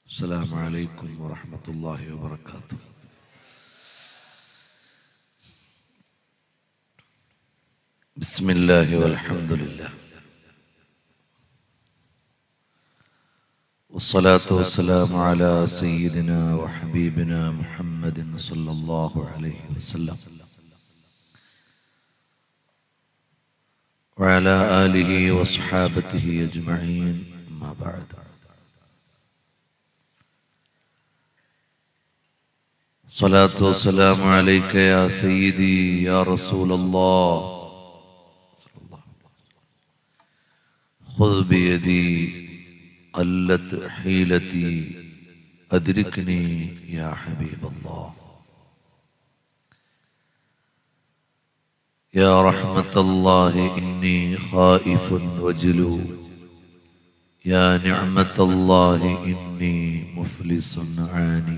السلام عليكم ورحمة الله وبركاته بسم الله والحمد لله والصلاة والسلام على سيدنا وحبيبنا محمد صلى الله عليه وسلم وعلى آله وصحابته أجمعين أما بعد صلاة والسلام عليك يا سيدي يا رسول الله خذ بيدي قلت حيلتي أدركني يا حبيب الله يا رحمة الله إني خائف وجلو يا نعمة الله إني مفلس عاني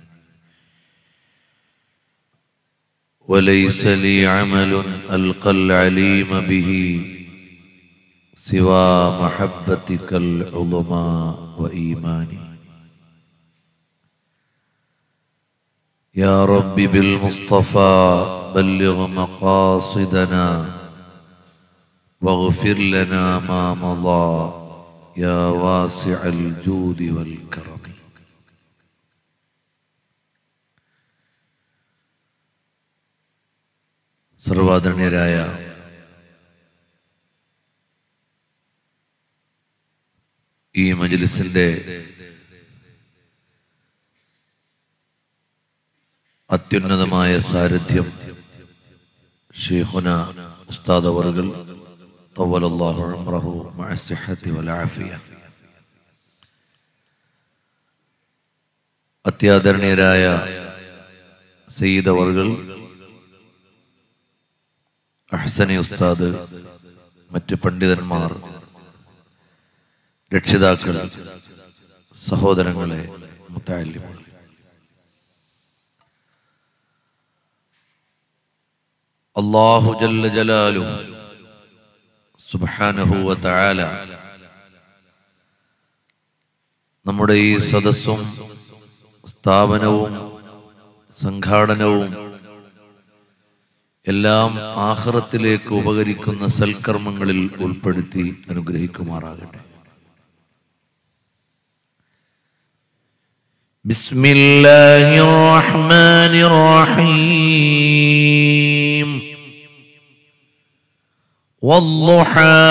وليس لي عمل ألقى العليم به سوى محبتك العظمى وإيماني يا رب بالمصطفى بلغ مقاصدنا واغفر لنا ما مضى يا واسع الجود والكرم സർവാദരണീയരായ ഈ മജ്ലിസിന്റെ അത്യുന്നതമായ സാരഥ്യം ഷെയ്ഖുന ഉസ്താദ് അവർകൾ طولallahu عمره مع الصحة والعافية അത്യാദരണീയരായ സയ്യിദ് അവർകൾ അഹ്സനി ഉസ്താദ് മറ്റ് പണ്ഡിതന്മാർ രക്ഷിതാക്കൾ സഹോദരങ്ങളെ മുത്താലിമാർ അള്ളാഹു ജല്ല ജലാലു സുബ്ഹാനഹു വ തആല നമ്മുടെ ഈ സദസ്സും സ്ഥാപനവും സംഘാടനവും എല്ലാം ആഹ്റത്തിലേക്ക് ഉപകരിക്കുന്ന സൽക്കർമ്മങ്ങളിൽ ഉൾപ്പെടുത്തി അനുഗ്രഹിക്കുമാറാകട്ടെ بسم الله الرحمن الرحيم والضحى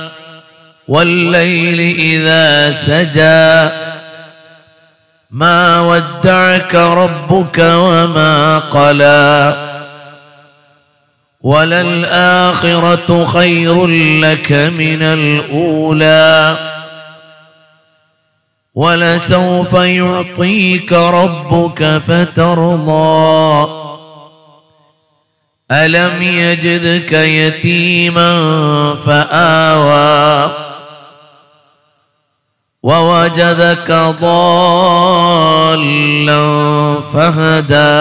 والليل إذا سجى ما ودعك ربك وما قلى وللآخرة خير لك من الأولى ولسوف يعطيك ربك فترضى ألم يجدك يتيما فآوى ووجدك ضالا فهدى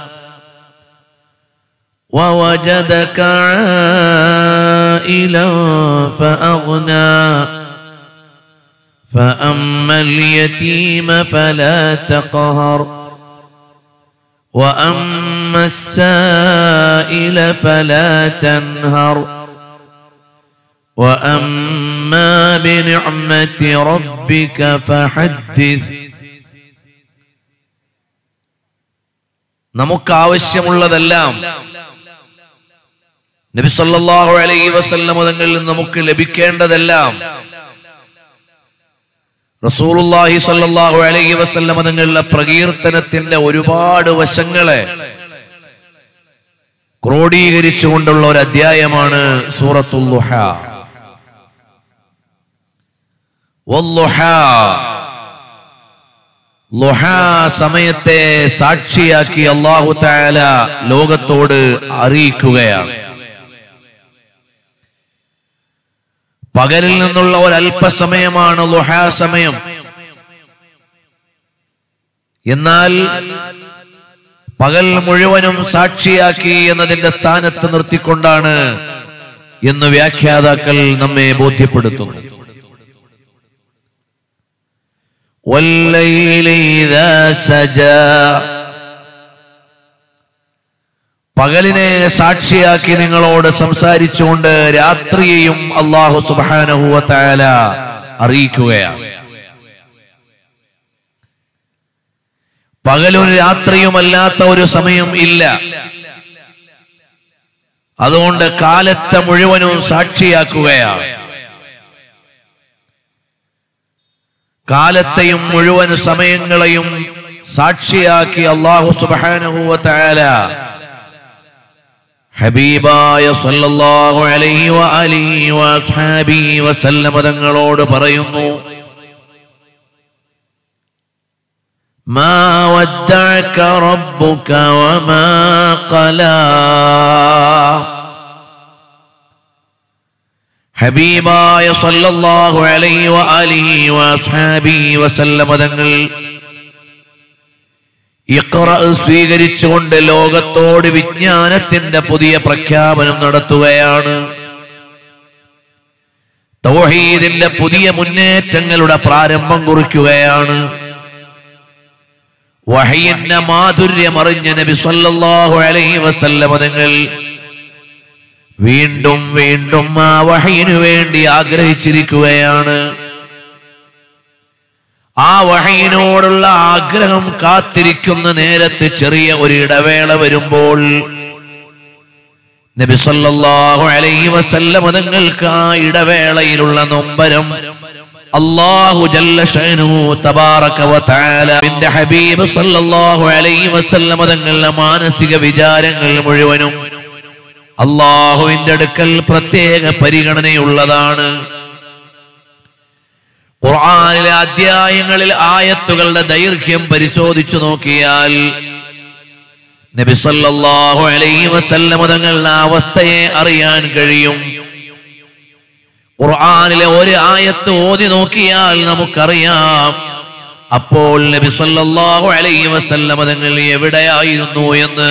ووجدك عائلا فأغنى فأما اليتيم فلا تقهر وأما السائل فلا تنهر وأما بنعمة ربك فحدث നമുക്ക് ആവശ്യമുള്ളതെല്ലാം നബി സല്ലല്ലാഹു അലൈഹി വസല്ലം തങ്ങളിൽ നമുക്ക് ലഭിക്കേണ്ടതെല്ലാം റസൂലുള്ളാഹി സല്ലല്ലാഹു അലൈഹി വസല്ലം തങ്ങളുടെ പ്രകീർത്തനത്തിന്റെ ഒരുപാട് വശങ്ങളെ ക്രോഡീകരിച്ചുകൊണ്ടുള്ള ഒരു അധ്യായമാണ് സൂറത്തുൽ ലുഹ വല്ലുഹ ലുഹ സമയത്തെ സാക്ഷിയാക്കി അള്ളാഹു തആല ലോകത്തോട് അറിയിക്കുകയാണ് പകലിൽ നിന്നുള്ള ഒരു അല്പസമയമാണ് ലുഹാ സമയം എന്നാൽ പകൽ മുഴുവനും സാക്ഷിയാക്കി എന്നതിന്റെ സ്ഥാനത്ത് നിർത്തിക്കൊണ്ടാണ് എന്ന് വ്യാഖ്യാതാക്കൾ നമ്മെ ബോധ്യപ്പെടുത്തുന്നു والليل إذا سجى പകലിനെ സാക്ഷിയാക്കി നിങ്ങളോട് സംസാരിച്ചുകൊണ്ട് രാത്രിയെയും അള്ളാഹു സുബാനഹുവ തആല അറിയിക്കുകയാണ് പകലും രാത്രിയുമല്ലാത്ത ഒരു സമയം ഇല്ല അതുകൊണ്ട് കാലത്തെ മുഴുവനും സാക്ഷിയാക്കുകയാണ് കാലത്തെയും മുഴുവൻ സമയങ്ങളെയും സാക്ഷിയാക്കി അള്ളാഹു സുബാനഹുവ തആല ഹബീബായ സല്ലല്ലാഹു അലൈഹി വഅലിഹി വഅസ്ഹാബിഹി വസല്ലമ തങ്ങളോട് പറയുന്നു ما ودعك ربك وما قلى ഹബീബായ സല്ലല്ലാഹു അലൈഹി വഅലിഹി വഅസ്ഹാബിഹി വസല്ലമ തങ്ങൾ ഇഖ്റ സ്വീകരിച്ചുകൊണ്ട് ലോകത്തോട് വിജ്ഞാനത്തിന്റെ പുതിയ പ്രഖ്യാപനം നടത്തുകയാണ് തൗഹീദിന്റെ പുതിയ മുന്നേറ്റങ്ങളുടെ പ്രാരംഭം കുറിക്കുകയാണ് വഹയിന്റെ മാധുര്യമറിഞ്ഞ നബി സല്ലല്ലാഹു അലൈഹി വസല്ലമ തങ്ങൾ വീണ്ടും വീണ്ടും ആ വഹയിനു വേണ്ടി ആഗ്രഹിച്ചിരിക്കുകയാണ് ആ വഹയിനോടുള്ള ആഗ്രഹം കാത്തിരിക്കുന്ന നേരത്ത് ചെറിയ ഒരു ഇടവേള വരുമ്പോൾ നബി സല്ലല്ലാഹു അലൈഹി വസല്ലമ തങ്ങൾക്ക് ആ ഇടവേളയിലുള്ള നൊമ്പരം അല്ലാഹു ജല്ല ഷഅനുഹു തബാറക വ തആല ബിന്റെ ഹബീബ് സല്ലല്ലാഹു അലൈഹി വസല്ലമ തങ്ങളുടെ മാനസിക വിചാരങ്ങൾ മുഴുവനും അള്ളാഹുവിന്റെ അടുക്കൽ പ്രത്യേക പരിഗണനയുള്ളതാണ് ഖുർആനിലെ അധ്യായങ്ങളിൽ ആയത്തുകളുടെ ദൈർഘ്യം പരിശോധിച്ചു നോക്കിയാൽ നബി സല്ലല്ലാഹു അലൈഹി വസല്ലമ തങ്ങളുടെ അവസ്ഥയെ അറിയാൻ കഴിയും ഖുർആനിലെ ഒരു ആയത്ത് ഓതി നോക്കിയാൽ നമുക്കറിയാം അപ്പോൾ നബി സല്ലല്ലാഹു അലൈഹി വസല്ലമ തങ്ങൾ എവിടെയായിരുന്നു എന്ന്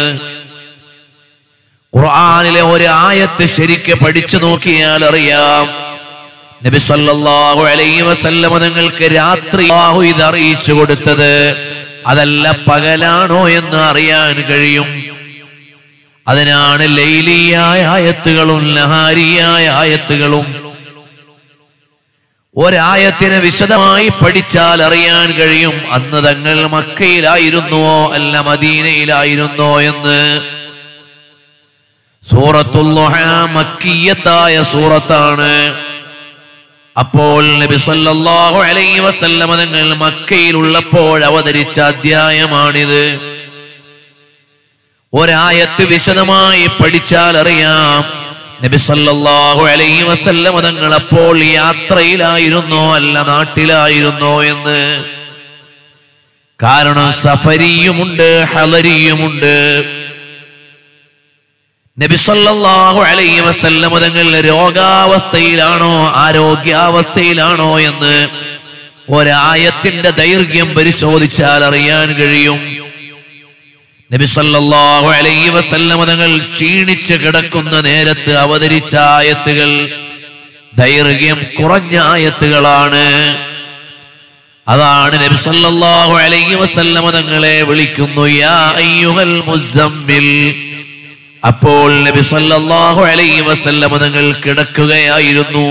ഖുർആനിലെ ഒരു ആയത്ത് ശരിക്ക് പഠിച്ചു നോക്കിയാൽ അറിയാം നബി സല്ലല്ലാഹു അലൈഹി വസല്ലമ നിങ്ങൾക്ക് രാത്രി അല്ലാഹു ഇത് അറിയിച്ചു കൊടുത്തത് അതല്ല പകലാണോ എന്ന് അറിയാൻ കഴിയും അതിനാണ് ലൈലിയായ ആയത്തുകളും ലഹാരിയായ ആയത്തുകളും ഒരായത്തിനെ വിശദമായി പഠിച്ചാൽ അറിയാൻ കഴിയും അന്ന് തങ്ങൾ മക്കയിലായിരുന്നുവോ അല്ല മദീനയിലായിരുന്നോ എന്ന് സൂറത്തുല്ലുഹ മക്കിയത്തായ സൂറത്താണ് അപ്പോൾ നബി സല്ലല്ലാഹു അലൈഹി വസല്ലമ തങ്ങൾ മക്കയിലുള്ളപ്പോൾ അവതരിച്ച അധ്യായമാണിത് ഒരായത്ത് വിശദമായി പഠിച്ചാൽ അറിയാം നബി സല്ലല്ലാഹു അലൈഹി വസല്ലമ തങ്ങൾ അപ്പോൾ യാത്രയിലായിരുന്നോ അല്ല നാട്ടിലായിരുന്നോ എന്ന് കാരണം സഫരിയുമുണ്ട് ഹലരിയുമുണ്ട് നബി സല്ലല്ലാഹു അലൈഹി വസല്ലം തങ്ങൾ രോഗാവസ്ഥയിലാണോ ആരോഗ്യാവസ്ഥയിലാണോ എന്ന് ഒരായത്തിന്റെ ദൈർഘ്യം പരിശോധിച്ചാൽ അറിയാൻ കഴിയും നബി സല്ലല്ലാഹു അലൈഹി വസല്ലം തങ്ങൾ ക്ഷീണിച്ച് കിടക്കുന്ന നേരത്ത് അവതരിച്ച ആയത്തുകൾ ദൈർഘ്യം കുറഞ്ഞ ആയത്തുകളാണ് അതാണ് നബി സല്ലല്ലാഹു അലൈഹി വസല്ലം തങ്ങളെ വിളിക്കുന്നു യാ അയ്യുഹൽ മുസമ്മിൽ അപ്പോൾ നബി സല്ലല്ലാഹു അലൈഹി വസല്ലം തങ്ങൾ കിടക്കുകയായിരുന്നു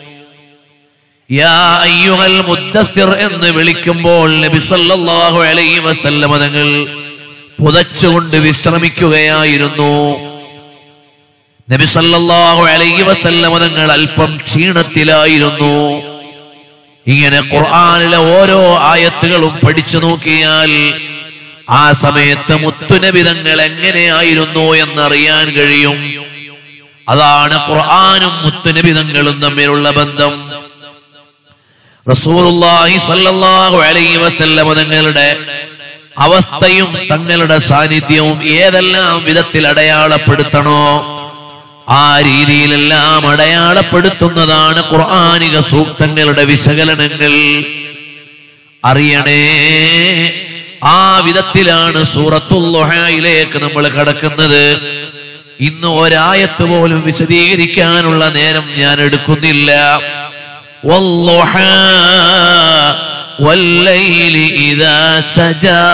യാ അയ്യുഹൽ മുദ്ദസ്സിർ എന്ന് വിളിക്കുമ്പോൾ നബി സല്ലല്ലാഹു അലൈഹി വസല്ലം തങ്ങൾ പുതച്ചുകൊണ്ട് വിശ്രമിക്കുകയായിരുന്നു നബി സല്ലല്ലാഹു അലൈഹി വസല്ലം തങ്ങൾ അല്പം ക്ഷീണത്തിലായിരുന്നു ഇങ്ങനെ ഖുർആനിലെ ഓരോ ആയത്തുകളും പഠിച്ചു നോക്കിയാൽ ആ സമയത്ത് മുത്തുനബിതങ്ങൾ എങ്ങനെയായിരുന്നു എന്നറിയാൻ കഴിയും അതാണ് ഖുർആാനും മുത്തുനബിതങ്ങളും തമ്മിലുള്ള ബന്ധം റസൂലുള്ളാഹി സ്വല്ലല്ലാഹു അലൈഹി വസല്ലമ തങ്ങളുടെ അവസ്ഥയും തങ്ങളുടെ സാന്നിധ്യവും ഏതെല്ലാം വിധത്തിൽ അടയാളപ്പെടുത്തണോ ആ രീതിയിലെല്ലാം അടയാളപ്പെടുത്തുന്നതാണ് ഖുർആാനിക സൂക്തങ്ങളുടെ വിശകലനങ്ങൾ അറിയണേ ആ വിധത്തിലാണ് സൂറത്തുല്ലുഹയിലേക്ക് നമ്മൾ കടക്കുന്നത് ഇന്ന് ഒരായത്ത് പോലും വിശദീകരിക്കാനുള്ള നേരം ഞാൻ എടുക്കുന്നില്ല വല്ലുഹ. والليل إذا سجى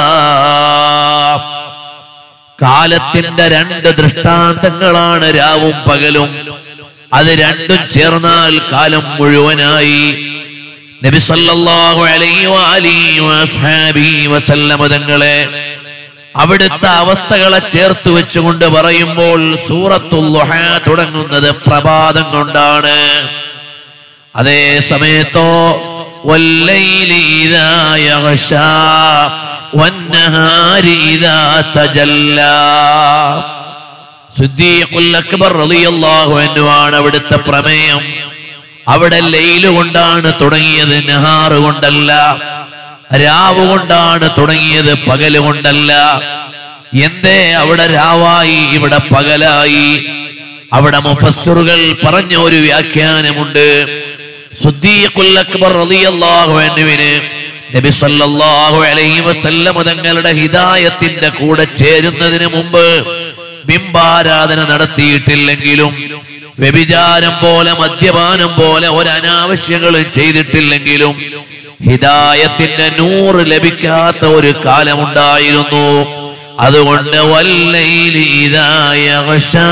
കാലത്തിന്റെ രണ്ട് ദൃഷ്ടാന്തങ്ങളാണ് രാവും പകലും അത് രണ്ടും ചേർന്നാൽ കാലം മുഴുവനായി നബി സല്ലല്ലാഹു അലൈഹി വഅലിഹി വഅസ്ഹാബിഹി വസല്ലമ തങ്ങളെ അവിടുത്തെ അവസ്ഥകളെ ചേർത്ത് വെച്ചുകൊണ്ട് പറയുമ്പോൾ സൂറത്തുൽ ളുഹ തുടങ്ങുന്നത് പ്രഭാതം കൊണ്ടാണ് അതേ സമയത്തോ വല്ലൈലി ഇദാ യഗ്ശാ വന്നഹാരി ഇദാ തജല്ലാ സിദ്ദീഖുൽ അക്ബർ റളിയല്ലാഹു അൻഹു ആണ് അവിടുത്തെ പ്രമേയം അവിടെ ലൈല് കൊണ്ടാണ് തുടങ്ങിയത് നഹാറ് കൊണ്ടല്ല രാവ് കൊണ്ടാണ് തുടങ്ങിയത് പകല് കൊണ്ടല്ല എന്തേ അവിടെ രാവായി ഇവിടെ പകലായി അവിടെ മുഫസ്സറുകൾ പറഞ്ഞ ഒരു വ്യാഖ്യാനമുണ്ട് സുദ്ദീഖുൽ അക്ബർ റളിയല്ലാഹു അൻഹുവിന് നബി സല്ലല്ലാഹു അലൈഹി വസല്ലം തങ്ങളുടെ ഹിദായത്തിന്റെ കൂടെ ചേരുന്നതിന് മുമ്പ് ബിംബാരാധന നടത്തിയിട്ടില്ലെങ്കിലും വ്യഭിചാരം പോലെ മദ്യപാനം പോലെ ഒരനാവശ്യങ്ങളും ചെയ്തിട്ടില്ലെങ്കിലും ഹിദായത്തിന്റെ നൂറ് ലഭിക്കാത്ത ഒരു കാലമുണ്ടായിരുന്നു അതുകൊണ്ട് വല്ലൈലി ഇദാ യഗ്ശാ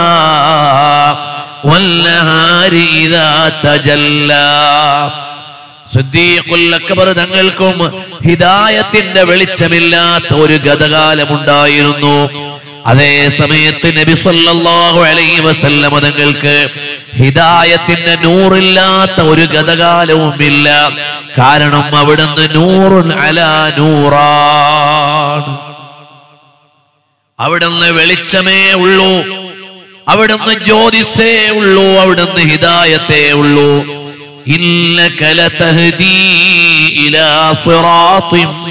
വല്ലഹാരി ഇദാ തജല്ലാ സിദ്ദീഖുൽ അക്ബർ തങ്ങൾക്കും ഹിദായത്തിന്റെ വെളിച്ചമില്ലാത്ത ഒരു ഗതകാലമുണ്ടായിരുന്നു അതേ സമയത്ത് നബി സല്ലല്ലാഹു അലൈഹി വസല്ലമ തങ്ങൾക്ക് ഹിദായത്തിന്റെ നൂറില്ലാത്ത ഒരു ഗതകാലവും ഇല്ല കാരണം അവിടുന്ന് നൂറുൻ അലാ നൂറാണ് അവിടുന്ന് വെളിച്ചമേ ഉള്ളൂ അവിടുന്ന് ജ്യോതിസേ ഉള്ളൂ അവിടുന്ന് ഹിദായത്തേ ഉള്ളൂ إنك لتهدي إلى صراط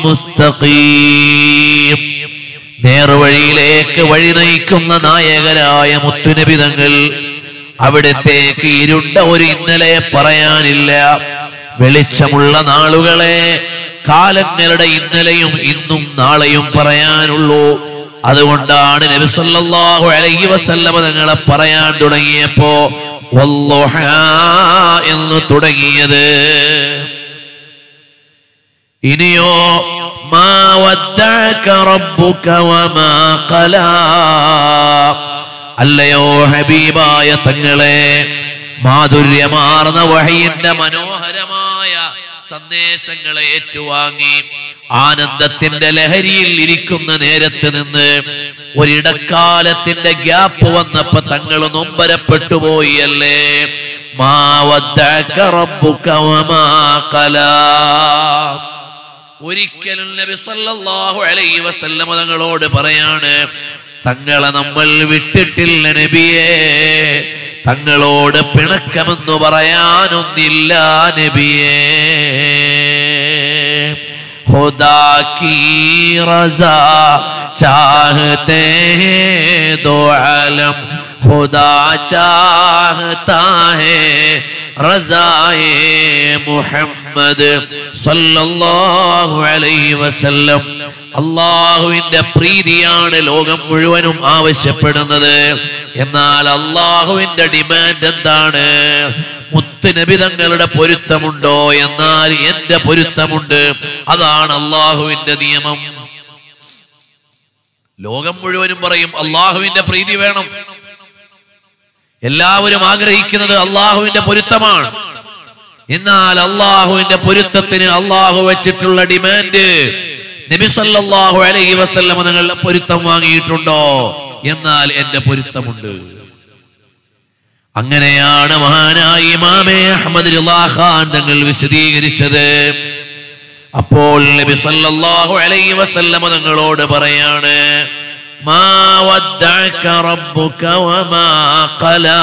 مستقيم നേർവഴിയിലേക്ക് വഴി നയിക്കുന്ന നായകരായ മുത്തുനബിതങ്ങൾ അവിടത്തേക്ക് ഇരുണ്ട ഒരു ഇന്നലെ പറയാനില്ല വെളിച്ചമുള്ള നാളുകളെ കാലങ്ങളുടെ ഇന്നലെയും ഇന്നും നാളെയും പറയാനുള്ളൂ അതുകൊണ്ടാണ് നബി സല്ലല്ലാഹു അലൈഹി വസല്ലമ തങ്ങളെ പറയാൻ തുടങ്ങിയപ്പോ വല്ലുഹ എന്ന് തുടങ്ങിയത് ഇനിയോ മാ വദ്ദഅക റബ്ബുക വമാ ഖലാ അല്ലയോ ഹബീബായ തങ്ങളെ മാധുര്യമാർന്ന വഹയിന്റെ മനോഹരമായ സന്ദേശങ്ങളെ ഏറ്റുവാങ്ങി ആനന്ദത്തിന്റെ ലഹരിയിൽ ഇരിക്കുന്ന നേരത്ത് നിന്ന് ഒരിടക്കാലത്തിന്റെ ഗ്യാപ്പ് വന്നപ്പോ തങ്ങൾ നൊമ്പരപ്പെട്ടു പോയല്ലേ മാ വദ്ദഅക റബ്ബുക വമാ ഖലാ ഒരിക്കലും നബി സല്ലല്ലാഹു അലൈഹി വസല്ലമ തങ്ങളോട് പറയാണ് തങ്ങളെ നമ്മൾ വിട്ടിട്ടില്ല നബിയേ തങ്ങളോട് പിണക്കമെന്ന് പറയാനൊന്നില്ല നബിയേ खुदा की रजा चाहते हैं दो आलम खुदा चाहता है रजाए മുഹമ്മദ് സല്ലല്ലാഹു അലൈഹി വസല്ലം അള്ളാഹുവിന്റെ പ്രീതിയാണ് ലോകം മുഴുവനും ആവശ്യപ്പെടുന്നത് എന്നാൽ അള്ളാഹുവിന്റെ ഡിമാൻഡ് എന്താണ് മുത്ത് നബി തങ്ങളുടെ പൊരുത്തമുണ്ടോ എന്നാൽ എന്റെ പൊരുത്തമുണ്ട് അതാണ് അള്ളാഹുവിന്റെ നിയമം ലോകം മുഴുവനും പറയും അള്ളാഹുവിന്റെ പ്രീതി വേണം എല്ലാവരും ആഗ്രഹിക്കുന്നത് അള്ളാഹുവിന്റെ പൊരുത്തമാണ് എന്നാൽ അള്ളാഹുവിന്റെ പൊരുത്തത്തിന് അള്ളാഹു വെച്ചിട്ടുള്ള ഡിമാൻഡ് നബി സല്ലല്ലാഹു അലൈഹി വസല്ലം നിങ്ങളുടെ പൊരുത്തം വാങ്ങിയിട്ടുണ്ടോ എന്നാൽ എന്റെ പൊരുത്തമുണ്ട് അങ്ങനെയാണ് മഹാനായ ഇമാമേ അഹമ്മദ് റിളാ ഖാൻ തങ്ങൾ വിശദീകരിച്ചത് അപ്പോൾ നബി സല്ലല്ലാഹു അലൈഹി വസല്ലം തങ്ങളോട് പറയാണ് മാ വദ്ദഅക റബ്ബുക വമാ ഖലാ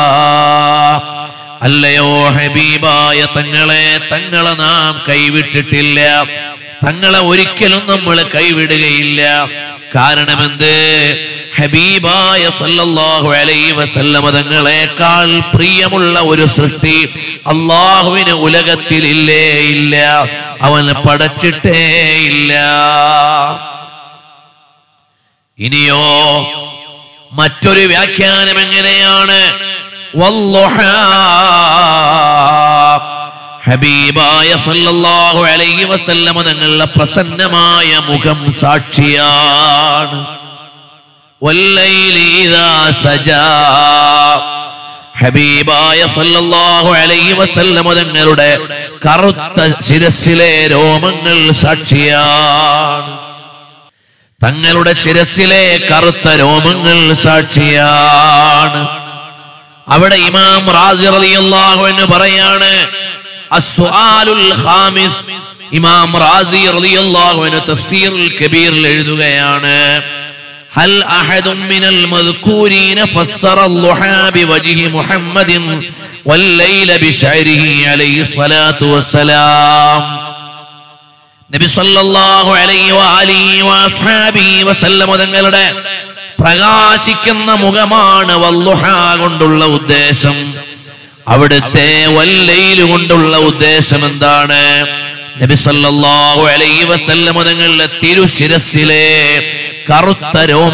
അല്ലയോ ഹബീബായ തങ്ങളെ തങ്ങളെ നാം കൈവിട്ടിട്ടില്ല തങ്ങളെ ഒരിക്കലും നമ്മൾ കൈവിടുകയില്ല കാരണമെന്ത് ഹബീബായ സല്ലല്ലാഹു അലൈഹി വസല്ലമ തങ്ങളെക്കാൾ പ്രിയമുള്ള ഒരു സൃഷ്ടി അള്ളാഹുവിന് ഉലകത്തിൽ ഇല്ലേ ഇല്ല അവൻ പടച്ചിട്ടേ ഇല്ല ഇനിയോ മറ്റൊരു വ്യാഖ്യാനം എങ്ങനെയാണ് വല്ലുഹാ. ഹബീബായ സല്ലല്ലാഹു അലൈഹി വസല്ലമ തങ്ങളുടെ പ്രസന്നമായ മുഖം സാക്ഷിയാണ് വല്ലൈലി ഇദാ സജാ ഹബീബായ സല്ലല്ലാഹു അലൈഹി വസല്ലമ തങ്ങളുടെ കറുത്ത ശിരസിലെ രോമങ്ങൾ സാക്ഷിയാണ് തങ്ങളുടെ ശിരസിലെ കറുത്ത രോമങ്ങൾ സാക്ഷിയാണ് അവിടെ ഇമാം റാസി റളിയല്ലാഹു അൻഹു പറയാണ് അസ്സുആലുൽ ഖാമിസ് ഇമാം റാസി റളിയല്ലാഹു അൻഹു തഫ്സീറുൽ കബീറിൽ എഴുതുകയാണ് هل أحد من المذكورين فسر الضحى بوجه محمد والليل بشعره عليه الصلاة والسلام നബി സല്ലല്ലാഹു അലൈഹി വആലിഹി വഅസ്ഹാബിഹി വസല്ലം തങ്ങളുടെ പ്രകാശിക്കുന്ന മുഖമാണ് വല്ലുഹ കൊണ്ടുള്ള ഉദ്ദേശം അവിടുത്തെ വല്ലയിൽ കൊണ്ടുള്ള ഉദ്ദേശം എന്താണ് നബി സല്ലല്ലാഹു അലൈഹി വസല്ലം തങ്ങളുടെ തിരുശിരസിലെ കറുത്ത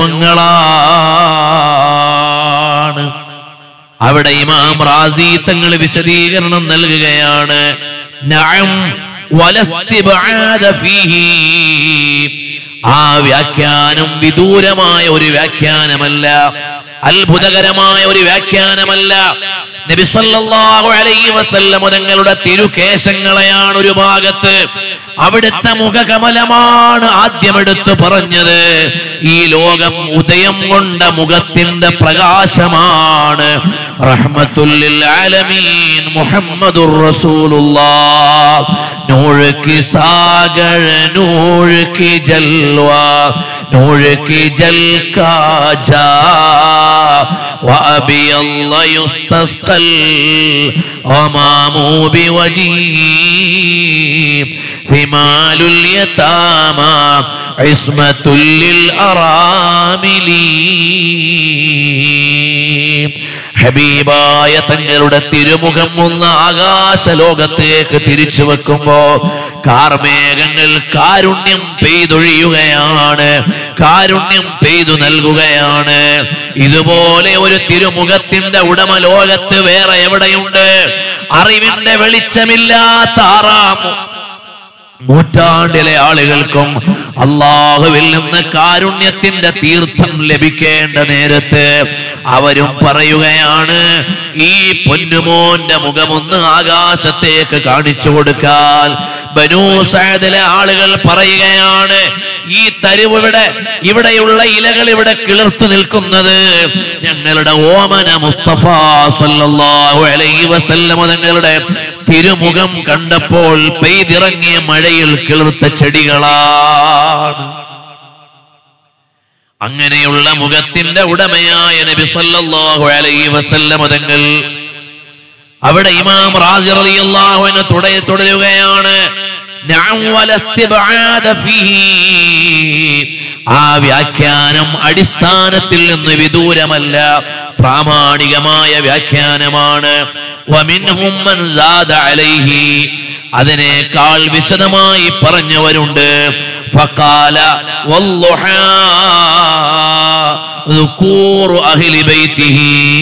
രോമങ്ങളാണ് അവിടെ ഇമാം റാസി തങ്ങൾ വിശദീകരണം നൽകുകയാണ് നഅം വലസ്തിബആദ ഫീഹി ആ വ്യാഖ്യാനം വിദൂരമായ ഒരു വ്യാഖ്യാനമല്ല അത്ഭുതകരമായ ഒരു വ്യാഖ്യാനമല്ല നബി സല്ലല്ലാഹു അലൈഹി വസല്ലം തങ്ങളുടെ തിരുകേശങ്ങളെയാണ് ഒരു ഭാഗത്ത് അവിടുത്തെ മുഖകമലമാണ് ആദ്യം എടുത്തു പറഞ്ഞത് ഈ ലോകം ഉദയം കൊണ്ട മുഖത്തിന്റെ പ്രകാശമാണ് റഹ്മത്തുല്ലിൽ ആലമീൻ മുഹമ്മദുർ റസൂലുള്ളാഹ് നൂറ് की सागर नूर की जलवा नूर की जल का जा وأبي الله يستسقى الغمام بوجهه ثمال اليتامى عصمة للأرامل ഹബീബായ തങ്ങളുടെ തിരുമുഖം ഒന്ന് ആകാശ ലോകത്തേക്ക് തിരിച്ചു വെക്കുമ്പോ കാർമേഘങ്ങൾ കാരുണ്യം പെയ്തൊഴിയുകയാണ് കാരുണ്യം പെയ്തു നൽകുകയാണ് ഇതുപോലെ ഒരു തിരുമുഖത്തിന്റെ ഉടമ ലോകത്ത് വേറെ എവിടെയുണ്ട് അറിവിന്റെ വെളിച്ചമില്ലാത്ത ആറാം നൂറ്റാണ്ടിലെ ആളുകൾക്കും അള്ളാഹുവിൽ നിന്ന് കാരുണ്യത്തിന്റെ തീർത്ഥം ലഭിക്കേണ്ട നേരത്ത് അവരും പറയുകയാണ് ഈ പൊന്നുമോന്റെ മുഖമൊന്ന് ആകാശത്തേക്ക് കാണിച്ചു കൊടുക്കാൻ ബനൂ സഅദിലെ ആളുകൾ പറയുകയാണ് ഈ തരിവ് ഇവിടെ ഇവിടെയുള്ള ഇലകൾ ഇവിടെ കിളിർത്തു നിൽക്കുന്നത് ഞങ്ങളുടെ ഓമന മുസ്തഫ സല്ലല്ലാഹു അലൈഹി വസല്ലമ തങ്ങളുടെ തിരുമുഖം കണ്ടപ്പോൾ പെയ്തിറങ്ങിയ മഴയിൽ കിളിർത്ത ചെടികളാണ് അങ്ങനെയുള്ള മുഖത്തിന്റെ ഉടമയായ നബി സല്ലല്ലാഹു അലൈഹി വസല്ലമ തങ്ങൾ അവിടെ ഇമാം റാസി റളിയല്ലാഹു അൻഹു തുട- തുടരുകയാണ് നഅം വലസ്തിബആദ ഫീഹി. ആ വ്യാഖ്യാനം അടിസ്ഥാനത്തിൽ നിന്ന് വിദൂരമല്ല പ്രാമാണികമായ വ്യാഖ്യാനമാണ് വമിൻഹും മൻ സാദ അലൈഹി അതിനേക്കാൾ വിശദമായി പറഞ്ഞവരുണ്ട് ഫഖാല വല്ലുഹാ ذكور أهل بيته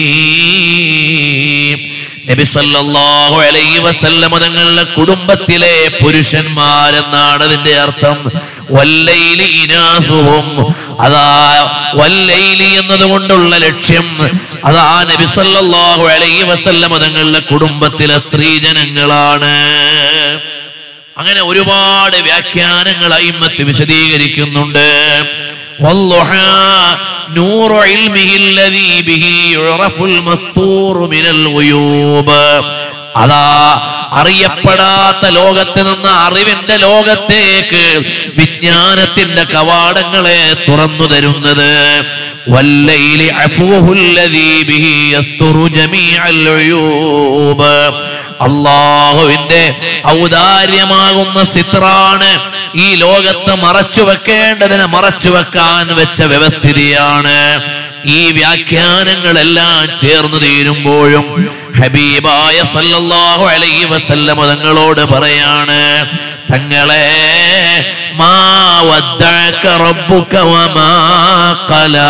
നബി സല്ലല്ലാഹു അലൈഹി വസല്ലമ തങ്ങളുടെ കുടുംബത്തിലെ പുരുഷന്മാരെന്നാണ് അതിന്റെ അർത്ഥം വല്ലൈലി ഇനാസുഹും അതാ വല്ലൈലി എന്നതുകൊണ്ടുള്ള ലക്ഷ്യം അതാ നബി സല്ലല്ലാഹു അലൈഹി വസല്ലമ തങ്ങളുടെ കുടുംബത്തിലെ സ്ത്രീജനങ്ങളാണ് അങ്ങനെ ഒരുപാട് വ്യാഖ്യാനങ്ങൾ അയിമത്ത് വിശദീകരിക്കുന്നുണ്ട് والضحى نور علمه الذي به يعرف المستور من الغيوب അതാ അറിയപ്പെടാത്ത ലോകത്ത് നിന്ന് അറിവിന്റെ ലോകത്തേക്ക് വിജ്ഞാനത്തിന്റെ കവാടങ്ങളെ തുറന്നു തരുന്നത് വല്ലൈലി അഫൂഹുല്ലദീ ബിഹി യസ്തുറു ജമീഅൽ ഉയൂബ് അള്ളാഹുവിന്റെ ഔദാര്യമാകുന്ന സിത്രാണ് ഈ ലോകത്ത് മറച്ചു വെക്കേണ്ടതിനെ മറച്ചു വെക്കാൻ വെച്ച വ്യവസ്ഥിതിയാണ് ഈ വ്യാഖ്യാനങ്ങളെല്ലാം ചേർന്ന് തീരുമ്പോഴും ഹബീബായ സല്ലല്ലാഹു അലൈഹി വസല്ലമ തങ്ങളോട് പറയാണ് തങ്ങളെ മാ വദ്ദഅക റബ്ബുക വമാ ഖലാ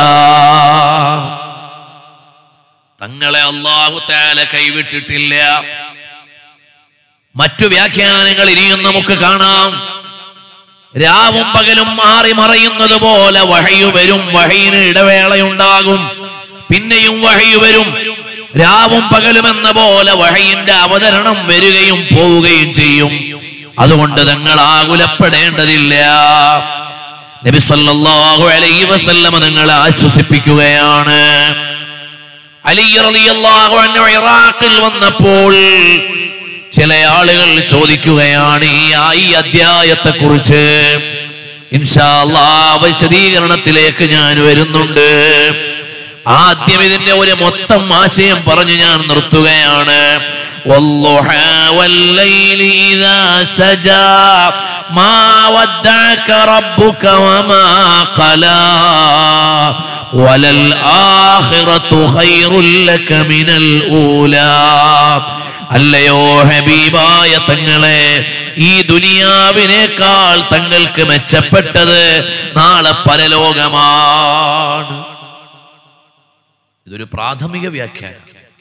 തങ്ങളെ അള്ളാഹു താല കൈവിട്ടിട്ടില്ല മറ്റു വ്യാഖ്യാനങ്ങൾ ഇനിയും നമുക്ക് കാണാം രാവും പകലും മാറി മറയുന്നത് പോലെ വഹയു വരും വഹയിന് ഇടവേളയുണ്ടാകും പിന്നെയും വഹയു വരും രാവും പകലും എന്ന പോലെ വഹയിന്റെ അവതരണം വരികയും പോവുകയും ചെയ്യും അതുകൊണ്ട് നിങ്ങൾ ആകുലപ്പെടേണ്ടതില്ല നബി സല്ലല്ലാഹു അലൈഹി വസല്ലമ നിങ്ങളെ ആശ്വസിപ്പിക്കുകയാണ് അലി റളിയല്ലാഹു അൻഹു ഇറാഖിൽ വന്നപ്പോൾ ചില ആളുകൾ ചോദിക്കുകയാണ് ഈ ആ- ഈ അധ്യായത്തെ കുറിച്ച് വിശദീകരണത്തിലേക്ക് ഞാൻ വരുന്നുണ്ട് ആദ്യം ഇതിന്റെ ഒരു മൊത്തം ആശയം പറഞ്ഞു ഞാൻ നിർത്തുകയാണ് والضحى والليل إذا سجى ما ودعك ربك وما قلى وللآخرة خير لك من الأولى അല്ലയോ ഹബീബായ തങ്ങളെ ഈ ദുനിയാവിനേക്കാൾ തങ്ങൾക്ക് മെച്ചപ്പെട്ടത് നാളെ പരലോകമാണ് ഇതൊരു പ്രാഥമിക വ്യാഖ്യാനം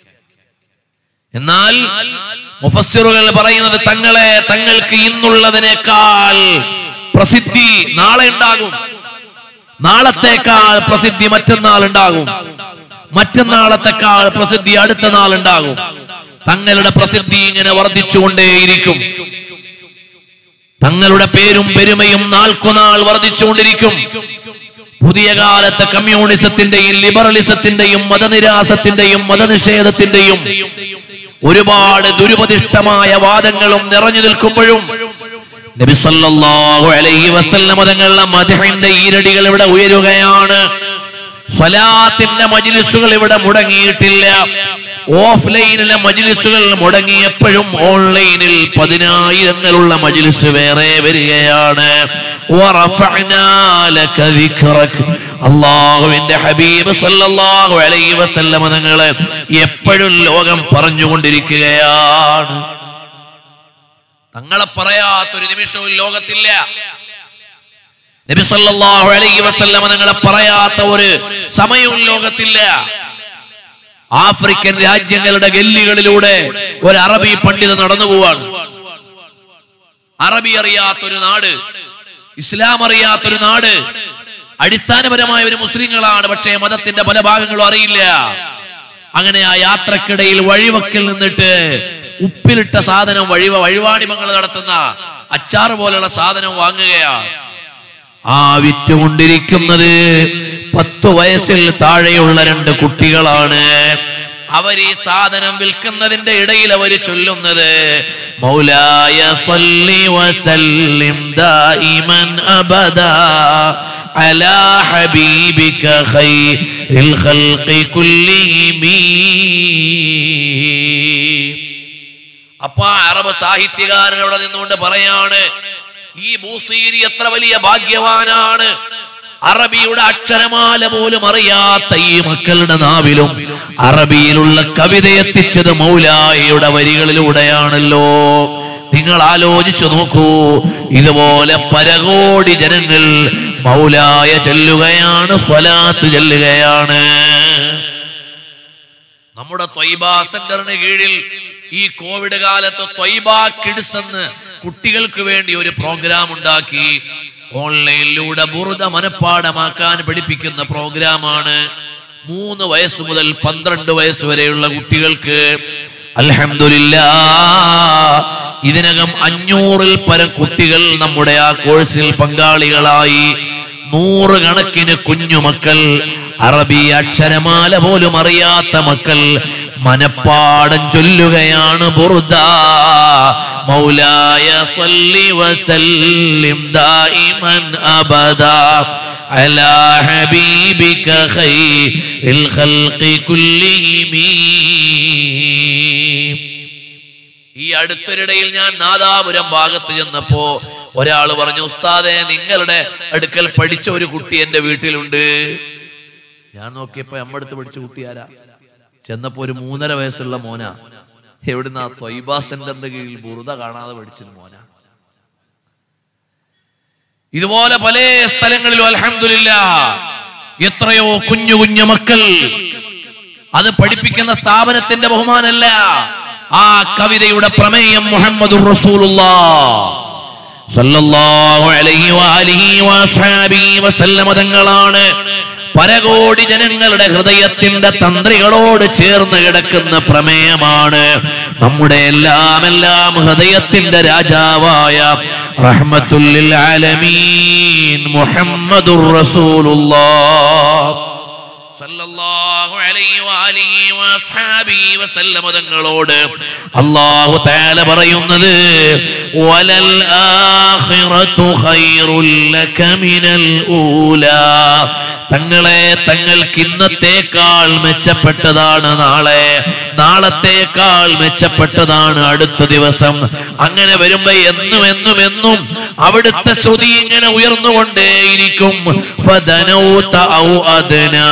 എന്നാൽ മുഫസ്സിറുകൾ പറയുന്നത് തങ്ങളെ തങ്ങൾക്ക് ഇന്നുള്ളതിനേക്കാൾ പ്രസിദ്ധി നാളെ ഉണ്ടാകും നാളത്തേക്കാൾ പ്രസിദ്ധി മറ്റന്നാൾ ഉണ്ടാകും മറ്റന്നാളത്തെക്കാൾ പ്രസിദ്ധി അടുത്ത നാൾ ഉണ്ടാകും തങ്ങളുടെ പ്രസിദ്ധി ഇങ്ങനെ വർദ്ധിച്ചുകൊണ്ടേയിരിക്കും തങ്ങളുടെ പേരും പെരുമയും നാൾക്കുനാൾ വർദ്ധിച്ചുകൊണ്ടിരിക്കും പുതിയ കാലത്തെ കമ്മ്യൂണിസത്തിന്റെയും ലിബറലിസത്തിന്റെയും മതനിരാസത്തിന്റെയും മതനിഷേധത്തിന്റെയും ഒരുപാട് ദുരുപദിഷ്ടമായ വാദങ്ങളും നിറഞ്ഞു നിൽക്കുമ്പോഴും നബി സല്ലല്ലാഹു അലൈഹി വസല്ലമ തങ്ങളുടെ മദ്ഹിന്റെ ഈരടികൾ ഇവിടെ ഉയരുകയാണ് സ്വലാത്തിന്റെ മജ്ലിസുകൾ ഇവിടെ മുടങ്ങിയിട്ടില്ല ഓഫ്ലൈനിലെ മജ്ലിസുകൾ മുടങ്ങിയപ്പോഴും ഓൺലൈനിൽ പതിനായിരങ്ങളുള്ള മജ്ലിസ് വേറെ വരികയാണ് വറഫഅനാ ലക ദിക്റക്. അള്ളാഹുവിന്റെ ഹബീബ് സല്ലല്ലാഹു അലൈഹി വസല്ലമ തങ്ങളെ എപ്പോഴും ലോകം പറഞ്ഞുകൊണ്ടിരിക്കുകയാണ് തങ്ങളെ പറയാത്തൊരു നിമിഷവും ലോകത്തില്ല നബി സല്ലല്ലാഹു അലൈഹി വസല്ലമ തങ്ങളെ പറയാത്ത ഒരു സമയവും ലോകത്തില്ല ആഫ്രിക്കൻ രാജ്യങ്ങളുടെ ഗല്ലികളിലൂടെ ഒരു അറബി പണ്ഡിതൻ നടന്നു പോവാണ് അറബി അറിയാത്തൊരു നാട് ഇസ്ലാം അറിയാത്തൊരു നാട് അടിസ്ഥാനപരമായ ഒരു മുസ്ലിങ്ങളാണ് പക്ഷേ മതത്തിന്റെ പല ഭാഗങ്ങളും അറിയില്ല അങ്ങനെ ആ യാത്രക്കിടയിൽ വഴിവക്കിൽ നിന്നിട്ട് ഉപ്പിലിട്ട സാധനം വഴിവ വഴിവാണിമങ്ങൾ നടത്തുന്ന അച്ചാറ് പോലുള്ള സാധനം വാങ്ങുകയാണ് ആ വിറ്റുകൊണ്ടിരിക്കുന്നത് പത്തു വയസ്സിൽ താഴെയുള്ള രണ്ട് കുട്ടികളാണ് അവർ ഈ സാധനം വിൽക്കുന്നതിന്റെ ഇടയിൽ അവർ ചൊല്ലുന്നത് മൗലായ സല്ലി വസല്ലിം ദായിമൻ അബദാ അലാ ഹബീബിക ഖൈറിൽ ഖൽഖി കുല്ലിഹിം അപ്പൊ ആ അറബ് സാഹിത്യകാരൻ അവിടെ നിന്നുകൊണ്ട് പറയാണ് ഈ ബൂസീരി എത്ര വലിയ ഭാഗ്യവാനാണ് അറബിയുടെ അക്ഷരമാല പോലും അറിയാത്ത ഈ മക്കളുടെ നാവിലും അറബിയിലുള്ള കവിത എത്തിച്ചത് മൗലായിയുടെ വരികളിലൂടെയാണല്ലോ നിങ്ങൾ ആലോചിച്ചു നോക്കൂ ഇതുപോലെ പരകോടി ജനങ്ങൾ മൗലായ ചെല്ലുകയാണ് സ്വലാത്ത് ചെല്ലുകയാണ് നമ്മുടെ ത്വയ്ബ സെന്ററിന് കീഴിൽ ഈ കോവിഡ് കാലത്ത് ത്വയ്ബ കിഡ്സ് എന്ന് കുട്ടികൾക്ക് വേണ്ടി ഒരു പ്രോഗ്രാം ഉണ്ടാക്കി ഓൺലൈനിലൂടെ ബുറുദ മനഃപ്പാടമാക്കാൻ പഠിപ്പിക്കുന്ന പ്രോഗ്രാമാണ് മൂന്ന് വയസ്സ് മുതൽ പന്ത്രണ്ട് വയസ്സ് വരെയുള്ള കുട്ടികൾക്ക് അൽഹംദുലില്ലാ ഇതിനകം അഞ്ഞൂറിൽ പരം കുട്ടികൾ നമ്മുടെ ആ കോഴ്സിൽ പങ്കാളികളായി നൂറുകണക്കിന് കുഞ്ഞുമക്കൾ അറബി അക്ഷരമാല പോലും അറിയാത്ത മക്കൾ മനപ്പാടം ചൊല്ലുകയാണ് ബുർദ മൗലായ സല്ലി വസല്ലിം ദായിമൻ അബദാ അലാ ഹബീബിക ഖൈറിൽ ഖൽഖി കുല്ലിഹിം ഈ അടുത്തൊരിടയിൽ ഞാൻ നാദാപുരം ഭാഗത്ത് ചെന്നപ്പോ ഒരാൾ പറഞ്ഞു ഉസ്താദെ നിങ്ങളുടെ അടുക്കൽ പഠിച്ച ഒരു കുട്ടി എന്റെ വീട്ടിലുണ്ട് ഞാൻ നോക്കിയപ്പോ അമ്മടുത്ത് പഠിച്ച കുട്ടി ആരാ ചെന്നപ്പോ ഒരു മൂന്നര വയസ്സുള്ള മോന എവിടുന്ന ത്വയ്ബ സെന്ററിന്റെ കീഴിൽ ബുറുത കാണാതെ പഠിച്ചൊരു മോന ഇതുപോലെ പല സ്ഥലങ്ങളിലും അൽഹംദുലില്ല എത്രയോ കുഞ്ഞു കുഞ്ഞു മക്കൾ അത് പഠിപ്പിക്കുന്ന സ്ഥാപനത്തിന്റെ ബഹുമാനല്ല ആ കവിതയുടെ പ്രമേയം മുഹമ്മദ് സല്ലല്ലാഹു അലൈഹി വആലിഹി വഅസ്ഹാബിഹി വസല്ലമ തങ്ങളാണ് പരകോടി ജനങ്ങളുടെ ഹൃദയത്തിന്റെ തന്ത്രികളോട് ചേർന്ന് കിടക്കുന്ന പ്രമേയമാണ് നമ്മുടെ എല്ലാം എല്ലാം ഹൃദയത്തിന്റെ രാജാവായ റഹ്മത്തുല്ലിൽ ആലമീൻ മുഹമ്മദുർ റസൂലുള്ളാഹ് സല്ലല്ലാഹു അലൈഹി വആലിഹി വഅസ്ഹാബിഹി വസല്ലമ തങ്ങളോട് അല്ലാഹു തആല പറയുന്നത് വലൽ ആഖിറതു ഖൈറുൽ ലക മിനൽ ഊലാ തങ്ങളെ തങ്ങൾക്ക് ഇന്നത്തേക്കാൾ മെച്ചപ്പെട്ടതാണ് നാളെ നാളത്തേക്കാൾ മെച്ചപ്പെട്ടതാണ് അടുത്ത ദിവസം അങ്ങനെ വരുമ്പോ എന്നും എന്നും എന്നും അവിടുത്തെ ശ്രുതി ഇങ്ങനെ ഉയർന്നുകൊണ്ടേയിരിക്കും ഫദനൗത ഔ അദ്നാ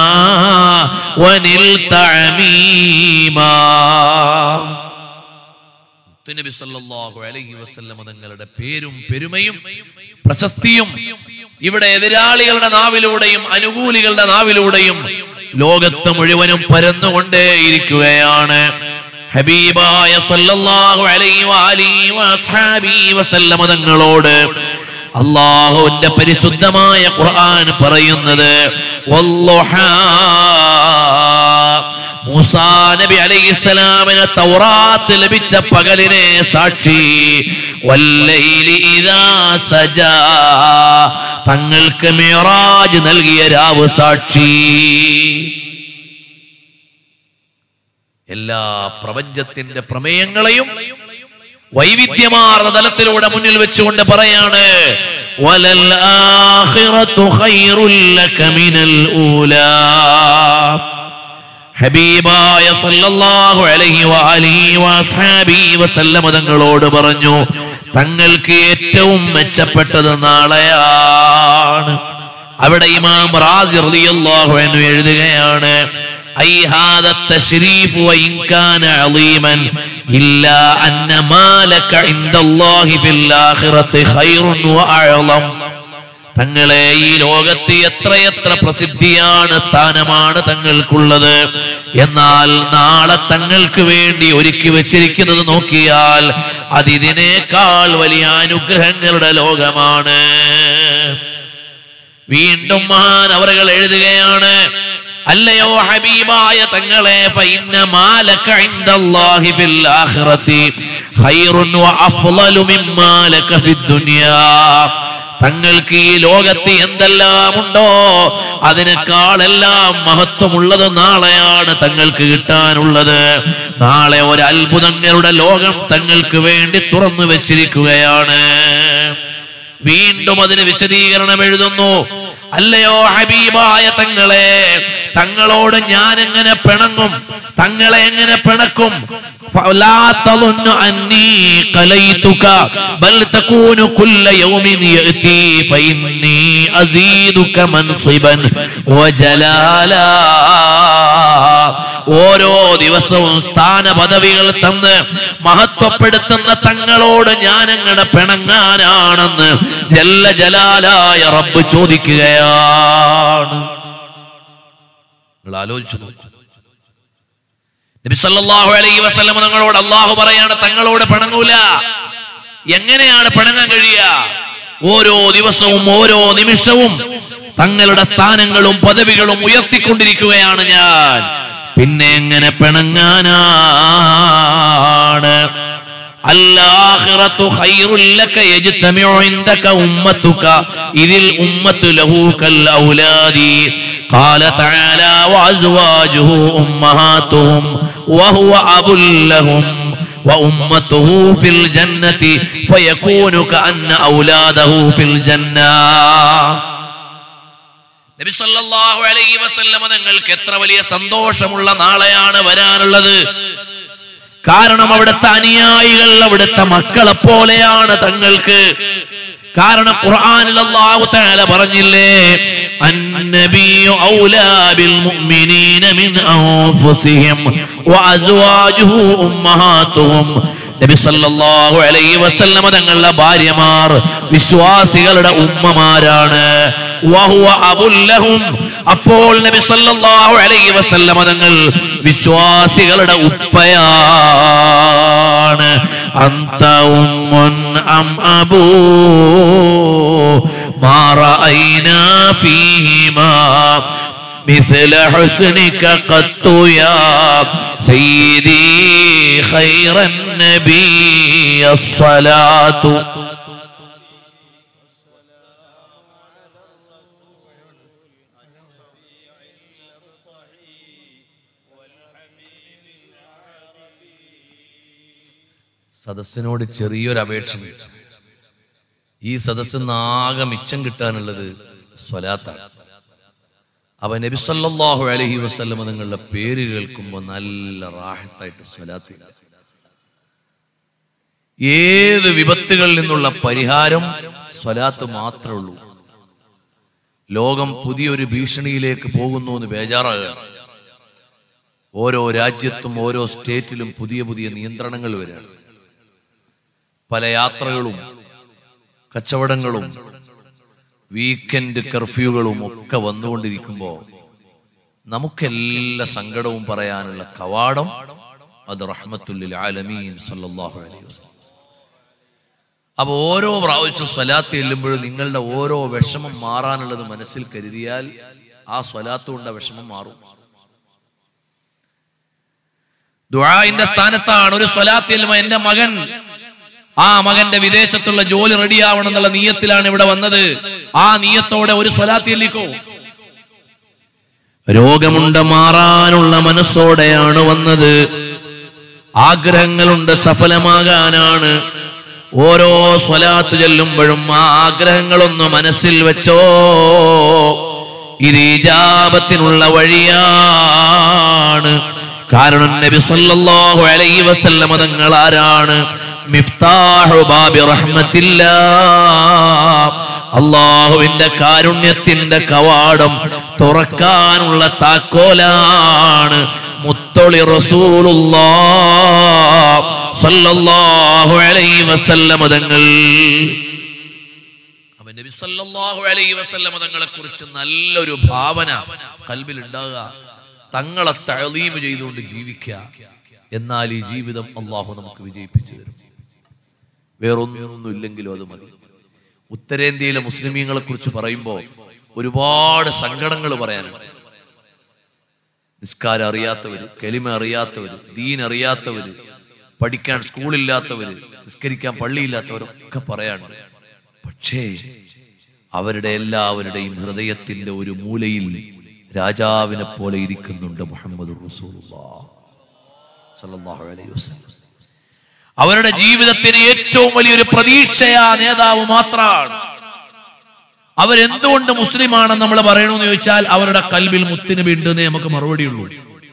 വനിൽത അമീമാ നബി സല്ലല്ലാഹു അലൈഹി വസല്ലമ തങ്ങളുടെ പേരും പെരുമയും പ്രശസ്തിയും ഇവിടെ എതിരാളികളുടെ നാവിലൂടെയും അനുകൂലികളുടെ നാവിലൂടെയും ലോകത്ത് മുഴുവനും പരന്നുകൊണ്ടേയിരിക്കുകയാണ് ഹബീബായ സല്ലല്ലാഹു അലൈഹി വആലിഹി വഅസ്ഹാബിഹി വസല്ലമ തങ്ങളോട് അള്ളാഹുവിന്റെ പരിശുദ്ധമായ ഖുർആൻ പറയുന്നത് വല്ലുഹാ മൂസാ നബി അലൈഹിസ്സലാമിന് തൗറാത്ത് ലഭിച്ച പകലിനെ സാക്ഷി വല്ലൈലി ഇദാ സജാ തങ്ങൾക്ക് മിറാജ് നൽകിയ രാവ് സാക്ഷി എല്ലാ പ്രപഞ്ചത്തിന്റെ പ്രമേയങ്ങളെയും വൈവിധ്യമാർന്ന തലത്തിലൂടെ മുന്നിൽ വെച്ചുകൊണ്ട് പറയാണ് വലൽ ആഖിറതു ഖൈറുൽ ലക മിനൽ ഊലാ ഹബീബായ സല്ലല്ലാഹു അലൈഹി വആലിഹി വഅസ്ഹാബിഹി വസല്ലമ തങ്ങളോട് പറഞ്ഞു തങ്ങൾക്ക് ഏറ്റവും മെച്ചപ്പെട്ടത് നാളെയാണ് അവിടെ ഇമാം റാസി റളിയല്ലാഹു അൻഹു എഴുതുകയാണ് أي هذا التشريف وإن كان عظيما إلا أن ما لك عند الله في الآخرة خير وأعظم തങ്ങളെ ഈ ലോകത്ത് എത്രയെത്ര പ്രസിദ്ധിയാണ് സ്ഥാനമാണ് തങ്ങൾക്കുള്ളത് എന്നാൽ നാളെ തങ്ങൾക്ക് വേണ്ടി ഒരുക്കി വെച്ചിരിക്കുന്നത് നോക്കിയാൽ അതിതിനേക്കാൾ വലിയ അനുഗ്രഹങ്ങളുടെ ലോകമാണ് വീണ്ടും മഹാൻ അവറുകൾ എഴുതുകയാണ് അല്ലയോ ഹബീബായ തങ്ങളെ ഫഇന്ന മാലക ഇൻദല്ലാഹി ഫിൽ ആഖിറതി ഖൈറുൻ വഅഫ്ളലു മിമ്മാ ലക ഫിദ് ദുനിയാ തങ്ങൾക്ക് ഈ ലോകത്ത് എന്തെല്ലാം ഉണ്ടോ അതിനേക്കാളെല്ലാം മഹത്വമുള്ളത് നാളെയാണ് തങ്ങൾക്ക് കിട്ടാനുള്ളത് നാളെ ഒരു അത്ഭുതങ്ങളുടെ ലോകം തങ്ങൾക്ക് വേണ്ടി തുറന്നു വെച്ചിരിക്കുകയാണ് വീണ്ടും അതിന് വിശദീകരണം എഴുതുന്നു അല്ലയോ ഹബീബായ തങ്ങളെ തങ്ങളോട് ഞാൻ എങ്ങനെ പിണങ്ങും തങ്ങളെ എങ്ങനെ പിണക്കും فلا تظن أني قليتك بل تكون كل يوم يأتي فإني أزيدك منصبا وجلالا ഓരോ ദിവസവും സ്ഥാന പദവികൾ തന്ന് മഹത്വപ്പെടുത്തുന്ന തങ്ങളോട് ഞാൻ എങ്ങനെ പിണങ്ങാനാണെന്ന് ജല്ല ജലാലായ റബ്ബ് ചോദിക്കുകയാണ് നിങ്ങൾ ആലോചിച്ചു നോക്കൂ. നബി സല്ലല്ലാഹു അലൈഹി വസല്ലം തങ്ങളോട് അള്ളാഹു പറയാണ് തങ്ങളോട് പിണങ്ങൂല എങ്ങനെയാണ് പിണങ്ങാൻ കഴിയുക ഓരോ ദിവസവും ഓരോ നിമിഷവും തങ്ങളുടെ സ്ഥാനങ്ങളും പദവികളും ഉയർത്തിക്കൊണ്ടിരിക്കുകയാണ് ഞാൻ പിന്നെ എങ്ങനെ പിണങ്ങാനാണ് الآخرة خير لك يجتمع عندك أمتك إذ الأمة له كالأولاد قال تعالى وأزواجه أمهاتهم وهو أب لهم وأمته في الجنة فيكون كأن أولاده في الجنة നബി സല്ലല്ലാഹു അലൈഹി വസല്ലമ നിങ്ങൾക്ക് എത്ര വലിയ സന്തോഷമുള്ള നാളെയാണ് വരാനുള്ളത് കാരണം അവിടുത്തെ അനുയായികൾ അവിടുത്തെ മക്കളെ പോലെയാണ് തങ്ങൾക്ക് കാരണം ഖുർആനിൽ അല്ലാഹു തആല പറഞ്ഞില്ലേ അന്നബിയു ഔലാ ബിൽ മുഅ്മിനീന മിൻ അൻഫുസിഹിം വഅസ്വാജുഹു ഉമ്മഹാത്തുഹും നബി സല്ലല്ലാഹു അലൈഹി വസല്ലമ തങ്ങളുടെ ഭാര്യമാർ വിശ്വാസികളുടെ ഉമ്മമാരാണ് വഹുവ അബുൽ ലഹും അപ്പോൾ നബി സല്ലല്ലാഹു അലൈഹി വസല്ലമ തങ്ങൾ വിശ്വാസികളുടെ ഉപ്പയാണ് അന്ത ഉമ്മുൻ അം അബൂ മാ റഅയ്നാ ഫീഹിമാ مثل حسنك قط يا سيدي خير النبي الصلاة സദസ്സിനോട് ചെറിയൊരു അപേക്ഷ ഈ സദസ്സിന് ആകെ മിച്ചം കിട്ടാനുള്ളത് സ്വലാത്താണ് അവ നബി സല്ലല്ലാഹു അലൈഹി വസല്ലം നിങ്ങളുടെ പേര് കേൾക്കുമ്പോൾ നല്ല റാഹത്തായിട്ട് സ്വലാത്ത് ചൊല്ലുക. ഏത് വിപത്തുകളിൽ നിന്നുള്ള പരിഹാരം സ്വലാത്ത് മാത്രമേ ഉള്ളൂ ലോകം പുതിയൊരു ഭീഷണിയിലേക്ക് പോകുന്നു എന്ന് ബേജാറാകുക ഓരോ രാജ്യത്തും ഓരോ സ്റ്റേറ്റിലും പുതിയ പുതിയ നിയന്ത്രണങ്ങൾ വരികയാണ് പല യാത്രകളും കച്ചവടങ്ങളും വീക്കെൻഡ് കർഫ്യൂകളും ഒക്കെ വന്നുകൊണ്ടിരിക്കുമ്പോൾ നമുക്കെല്ലാ സങ്കടവും പറയാനുള്ള കവാടം അത് റഹ്മത്തുല്ലിൽ ആലമീൻ സല്ലല്ലാഹു അലൈഹി വസല്ലം അപ്പൊ ഓരോ പ്രാവശ്യം സ്വലാത്ത് ചെല്ലുമ്പോഴും നിങ്ങളുടെ ഓരോ വിഷമം മാറാനുള്ളത് മനസ്സിൽ കരുതിയാൽ ആ സ്വലാത്ത് കൊണ്ട് ആ വിഷമം മാറും ദുആഇന്റെ സ്ഥാനത്താണ് ഒരു സ്വലാത്ത് ചെല്ലുമ്പോൾ എന്റെ മകൻ ആ മകന്റെ വിദേശത്തുള്ള ജോലി റെഡിയാവണം എന്നുള്ള നീയത്തിലാണ് ഇവിടെ വന്നത് ആ നീയത്തോടെ ഒരു സ്വലാത്ത് ചെല്ലിക്കോ രോഗമുണ്ട് മാറാനുള്ള മനസ്സോടെയാണ് വന്നത് ആഗ്രഹങ്ങളുണ്ട് സഫലമാകാനാണ് ഓരോ സ്വലാത്ത് ചെല്ലുമ്പോഴും ആ ആഗ്രഹങ്ങളൊന്ന് മനസ്സിൽ വെച്ചോ ഇത് ഇജാബത്തിനുള്ള വഴിയാണ് കാരണം നബി സല്ലല്ലാഹു അലൈഹി വസല്ലം തങ്ങൾ ആരാണ് മിഫ്താഹു ബാബി റഹ്മത്തില്ലാ അള്ളാഹുവിന്റെ കാരുണ്യത്തിന്റെ കവാടം തുറക്കാനുള്ള താക്കോലാണ് മുത്തൊളി റസൂലുള്ളാ സല്ലല്ലാഹു അലൈഹി വസല്ലം തങ്ങൾ അവൻ നബി സല്ലല്ലാഹു അലൈഹി വസല്ലം തങ്ങളെ കുറിച്ച് നല്ലൊരു ഭാവന കൽബിൽ ഉണ്ടാകുക തങ്ങളെ തഴലീമ് ചെയ്തുകൊണ്ട് ജീവിക്കുക എന്നാൽ ഈ ജീവിതം അള്ളാഹു നമുക്ക് വിജയിപ്പിച്ചു തരും വേറൊന്നും ഇല്ലെങ്കിലും അത് മതി ഉത്തരേന്ത്യയിലെ മുസ്ലിമീങ്ങളെ കുറിച്ച് പറയുമ്പോൾ ഒരുപാട് സങ്കടങ്ങൾ പറയാനുണ്ട് നിസ്കാരം അറിയാത്തവര് കെളിമ അറിയാത്തവര് ദീൻ അറിയാത്തവര് പഠിക്കാൻ സ്കൂളില്ലാത്തവര് നിസ്കരിക്കാൻ പള്ളിയില്ലാത്തവരൊക്കെ പറയാനുണ്ട് പക്ഷേ അവരുടെ എല്ലാവരുടെയും ഹൃദയത്തിന്റെ ഒരു മൂലയിൽ രാജാവിനെ പോലെ ഇരിക്കുന്നുണ്ട് മുഹമ്മദ് അവരുടെ ജീവിതത്തിന് ഏറ്റവും വലിയൊരു പ്രതീക്ഷയാ നേതാവ് മാത്രമാണ് അവരെന്തുകൊണ്ട് മുസ്ലിമാണെന്ന് നമ്മൾ പറയണമെന്ന് ചോദിച്ചാൽ അവരുടെ കൽബിൽ മുത്തിന് ഉണ്ടെന്നേ നമുക്ക് മറുപടിയുള്ളൂ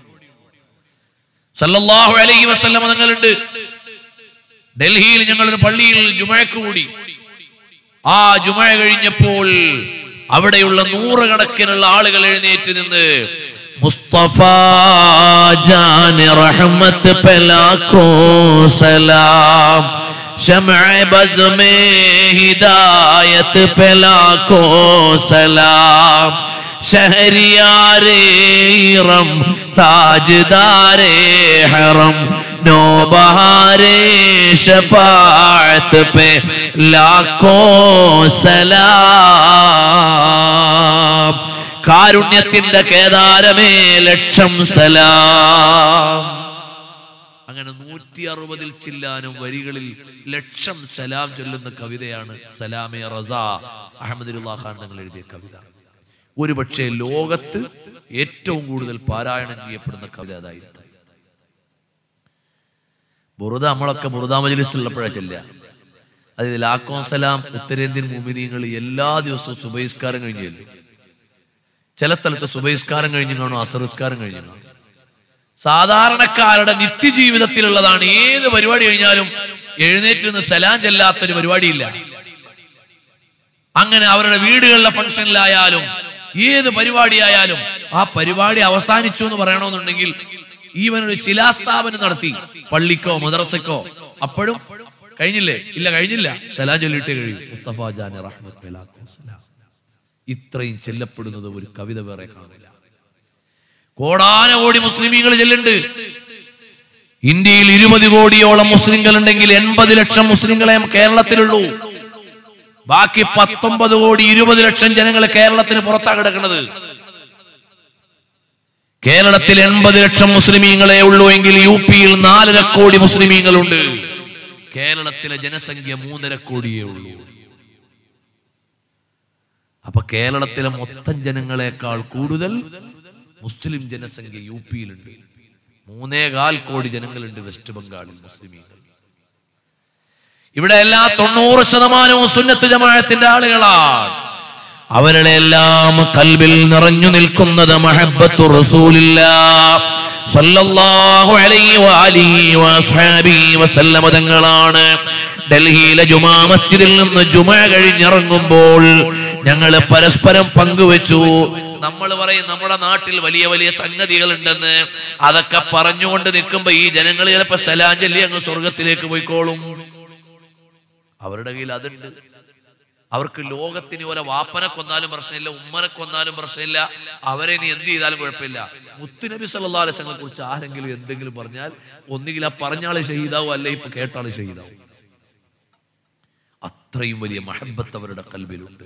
സല്ലല്ലാഹു അലൈഹി വസല്ലം തങ്ങളുണ്ട് ഡൽഹിയിൽ ഞങ്ങളൊരു പള്ളിയിൽ ജുമഴക്ക് കൂടി ആ ജുമഴ കഴിഞ്ഞപ്പോൾ അവിടെയുള്ള നൂറുകണക്കിനുള്ള ആളുകൾ എഴുന്നേറ്റ് നിന്ന് മുസ്തഫ ജാൻ റഹ്മത്ത് പലാക്കോ സലാം शमع बज में हिदायत पे लाखों सलाम शहरियारे रम ताजदारे हरम नो बहारे शफात पे लाखों സലാം കാരുണ്യത്തിന്റെ കേദാരമേ ലക്ഷം സലാം അങ്ങനെ നൂറ്റി അറുപതിൽ ചില്ലാനും വരികളിൽ ലക്ഷം സലാം ചൊല്ലുന്ന കവിതയാണ് സലാമെ റസ അഹമ്മദുല്ലാ ഖാൻ തങ്ങൾ എഴുതിയ കവിത ഒരുപക്ഷെ ലോകത്ത് ഏറ്റവും കൂടുതൽ പാരായണം ചെയ്യപ്പെടുന്ന കവിത അതായിരുന്നു ബുറുദ നമ്മളൊക്കെ ബുറുദ മജലിസിലുള്ളപ്പോഴാണ് ചെല്ലുക അതായത് ലാക്കോം സലാം ഉത്തരേന്ത്യൻ മുമിനിയങ്ങൾ എല്ലാ ദിവസവും സുബഹിസ്കാരം കഴിഞ്ഞ് ചെല്ലും ചില സ്ഥലത്ത് സുബഹിസ്കാരം കഴിഞ്ഞ് കാണും അസറിസ്കാരം കഴിഞ്ഞ് കാണും സാധാരണക്കാരുടെ നിത്യജീവിതത്തിലുള്ളതാണ് ഏത് പരിപാടി കഴിഞ്ഞാലും എഴുന്നേറ്റ് നിന്ന് സലാം ചെല്ലാത്തൊരു പരിപാടിയില്ല അങ്ങനെ അവരുടെ വീടുകളിലെ ഫംഗ്ഷനിലായാലും ഏത് പരിപാടിയായാലും ആ പരിപാടി അവസാനിച്ചു എന്ന് പറയണമെന്നുണ്ടെങ്കിൽ ഈവൻ ഒരു ശിലാസ്ഥാപനം നടത്തി പള്ളിക്കോ മദ്രസക്കോ അപ്പോഴും കഴിഞ്ഞില്ലേ ഇല്ല കഴിഞ്ഞില്ല സലാം ചൊല്ലിട്ടേ കഴിയും മുസ്തഫ ജാനി റഹ്മത്ത് ബലാക്കും സലാം. ഇത്രയും ചെല്ലപ്പെടുന്നത് ഒരു കവിത വേറെ കാണില്ല കോടാനകോടി മുസ്ലിമീങ്ങൾ ചെല്ലുണ്ട് ഇന്ത്യയിൽ ഇരുപത് കോടിയോളം മുസ്ലിങ്ങൾ ഉണ്ടെങ്കിൽ എൺപത് ലക്ഷം മുസ്ലിങ്ങളെ കേരളത്തിലുള്ളൂ ബാക്കി പത്തൊമ്പത് കോടി ഇരുപത് ലക്ഷം ജനങ്ങൾ കേരളത്തിന് പുറത്താ കിടക്കുന്നത് കേരളത്തിൽ എൺപത് ലക്ഷം മുസ്ലിമീങ്ങളെ ഉള്ളൂ എങ്കിൽ യു പിയിൽ നാലര കോടി മുസ്ലിമീങ്ങളുണ്ട് കേരളത്തിലെ ജനസംഖ്യ മൂന്നര കോടിയേ ഉള്ളൂ അപ്പൊ കേരളത്തിലെ മൊത്തം ജനങ്ങളെക്കാൾ കൂടുതൽ മുസ്ലിം ജനസംഖ്യ യു പിയിലുണ്ട് മൂന്നേകാൽ കോടി ജനങ്ങളുണ്ട് വെസ്റ്റ് ബംഗാളിൽ മുസ്ലിമീങ്ങൾ ഇവിടെ എല്ലാ തൊണ്ണൂറ് ശതമാനവും സുന്നത്ത് ജമാഅത്തിന്റെ ആളുകളാണ് അവരുടെ എല്ലാം കൽബിൽ നിറഞ്ഞു നിൽക്കുന്നത് മഹബത്തു റസൂലില്ല സല്ലല്ലാഹു അലൈഹി വഅലിഹി വഅസ്ഹാബിഹി വസല്ലമ തങ്ങളാണ് ഡൽഹിയിലെ ജുമാ മസ്ജിദിൽ നിന്ന് ജുമാ കഴിഞ്ഞിറങ്ങുമ്പോൾ ഞങ്ങൾ പരസ്പരം പങ്കുവെച്ചു നമ്മൾ പറയും നമ്മുടെ നാട്ടിൽ വലിയ വലിയ സംഗതികൾ ഉണ്ടെന്ന് അതൊക്കെ പറഞ്ഞുകൊണ്ട് നിൽക്കുമ്പോ ഈ ജനങ്ങൾ ചിലപ്പോ സലാഞ്ചലി അങ്ങ് സ്വർഗത്തിലേക്ക് പോയിക്കോളും അവരുടെ കയ്യിൽ അതുണ്ട് അവർക്ക് ലോകത്തിന് ഓരോ വാപ്പനെ കൊന്നാലും പ്രശ്നമില്ല ഉമ്മനെ കൊന്നാലും പ്രശ്നമില്ല അവരെ ഇനി എന്ത് ചെയ്താലും കുഴപ്പമില്ല മുത്തുനബി സല്ലല്ലാഹു അലൈഹി വസല്ലമയെ കുറിച്ച് ആരെങ്കിലും എന്തെങ്കിലും പറഞ്ഞാൽ ഒന്നുകിൽ ആ പറഞ്ഞാളെ ഷഹീദാവും അല്ലെ ഇപ്പൊ കേട്ടാളെ ഷഹീദാവും അത്രയും വലിയ മഹബത്ത് അവരുടെ കൽബിലുണ്ട്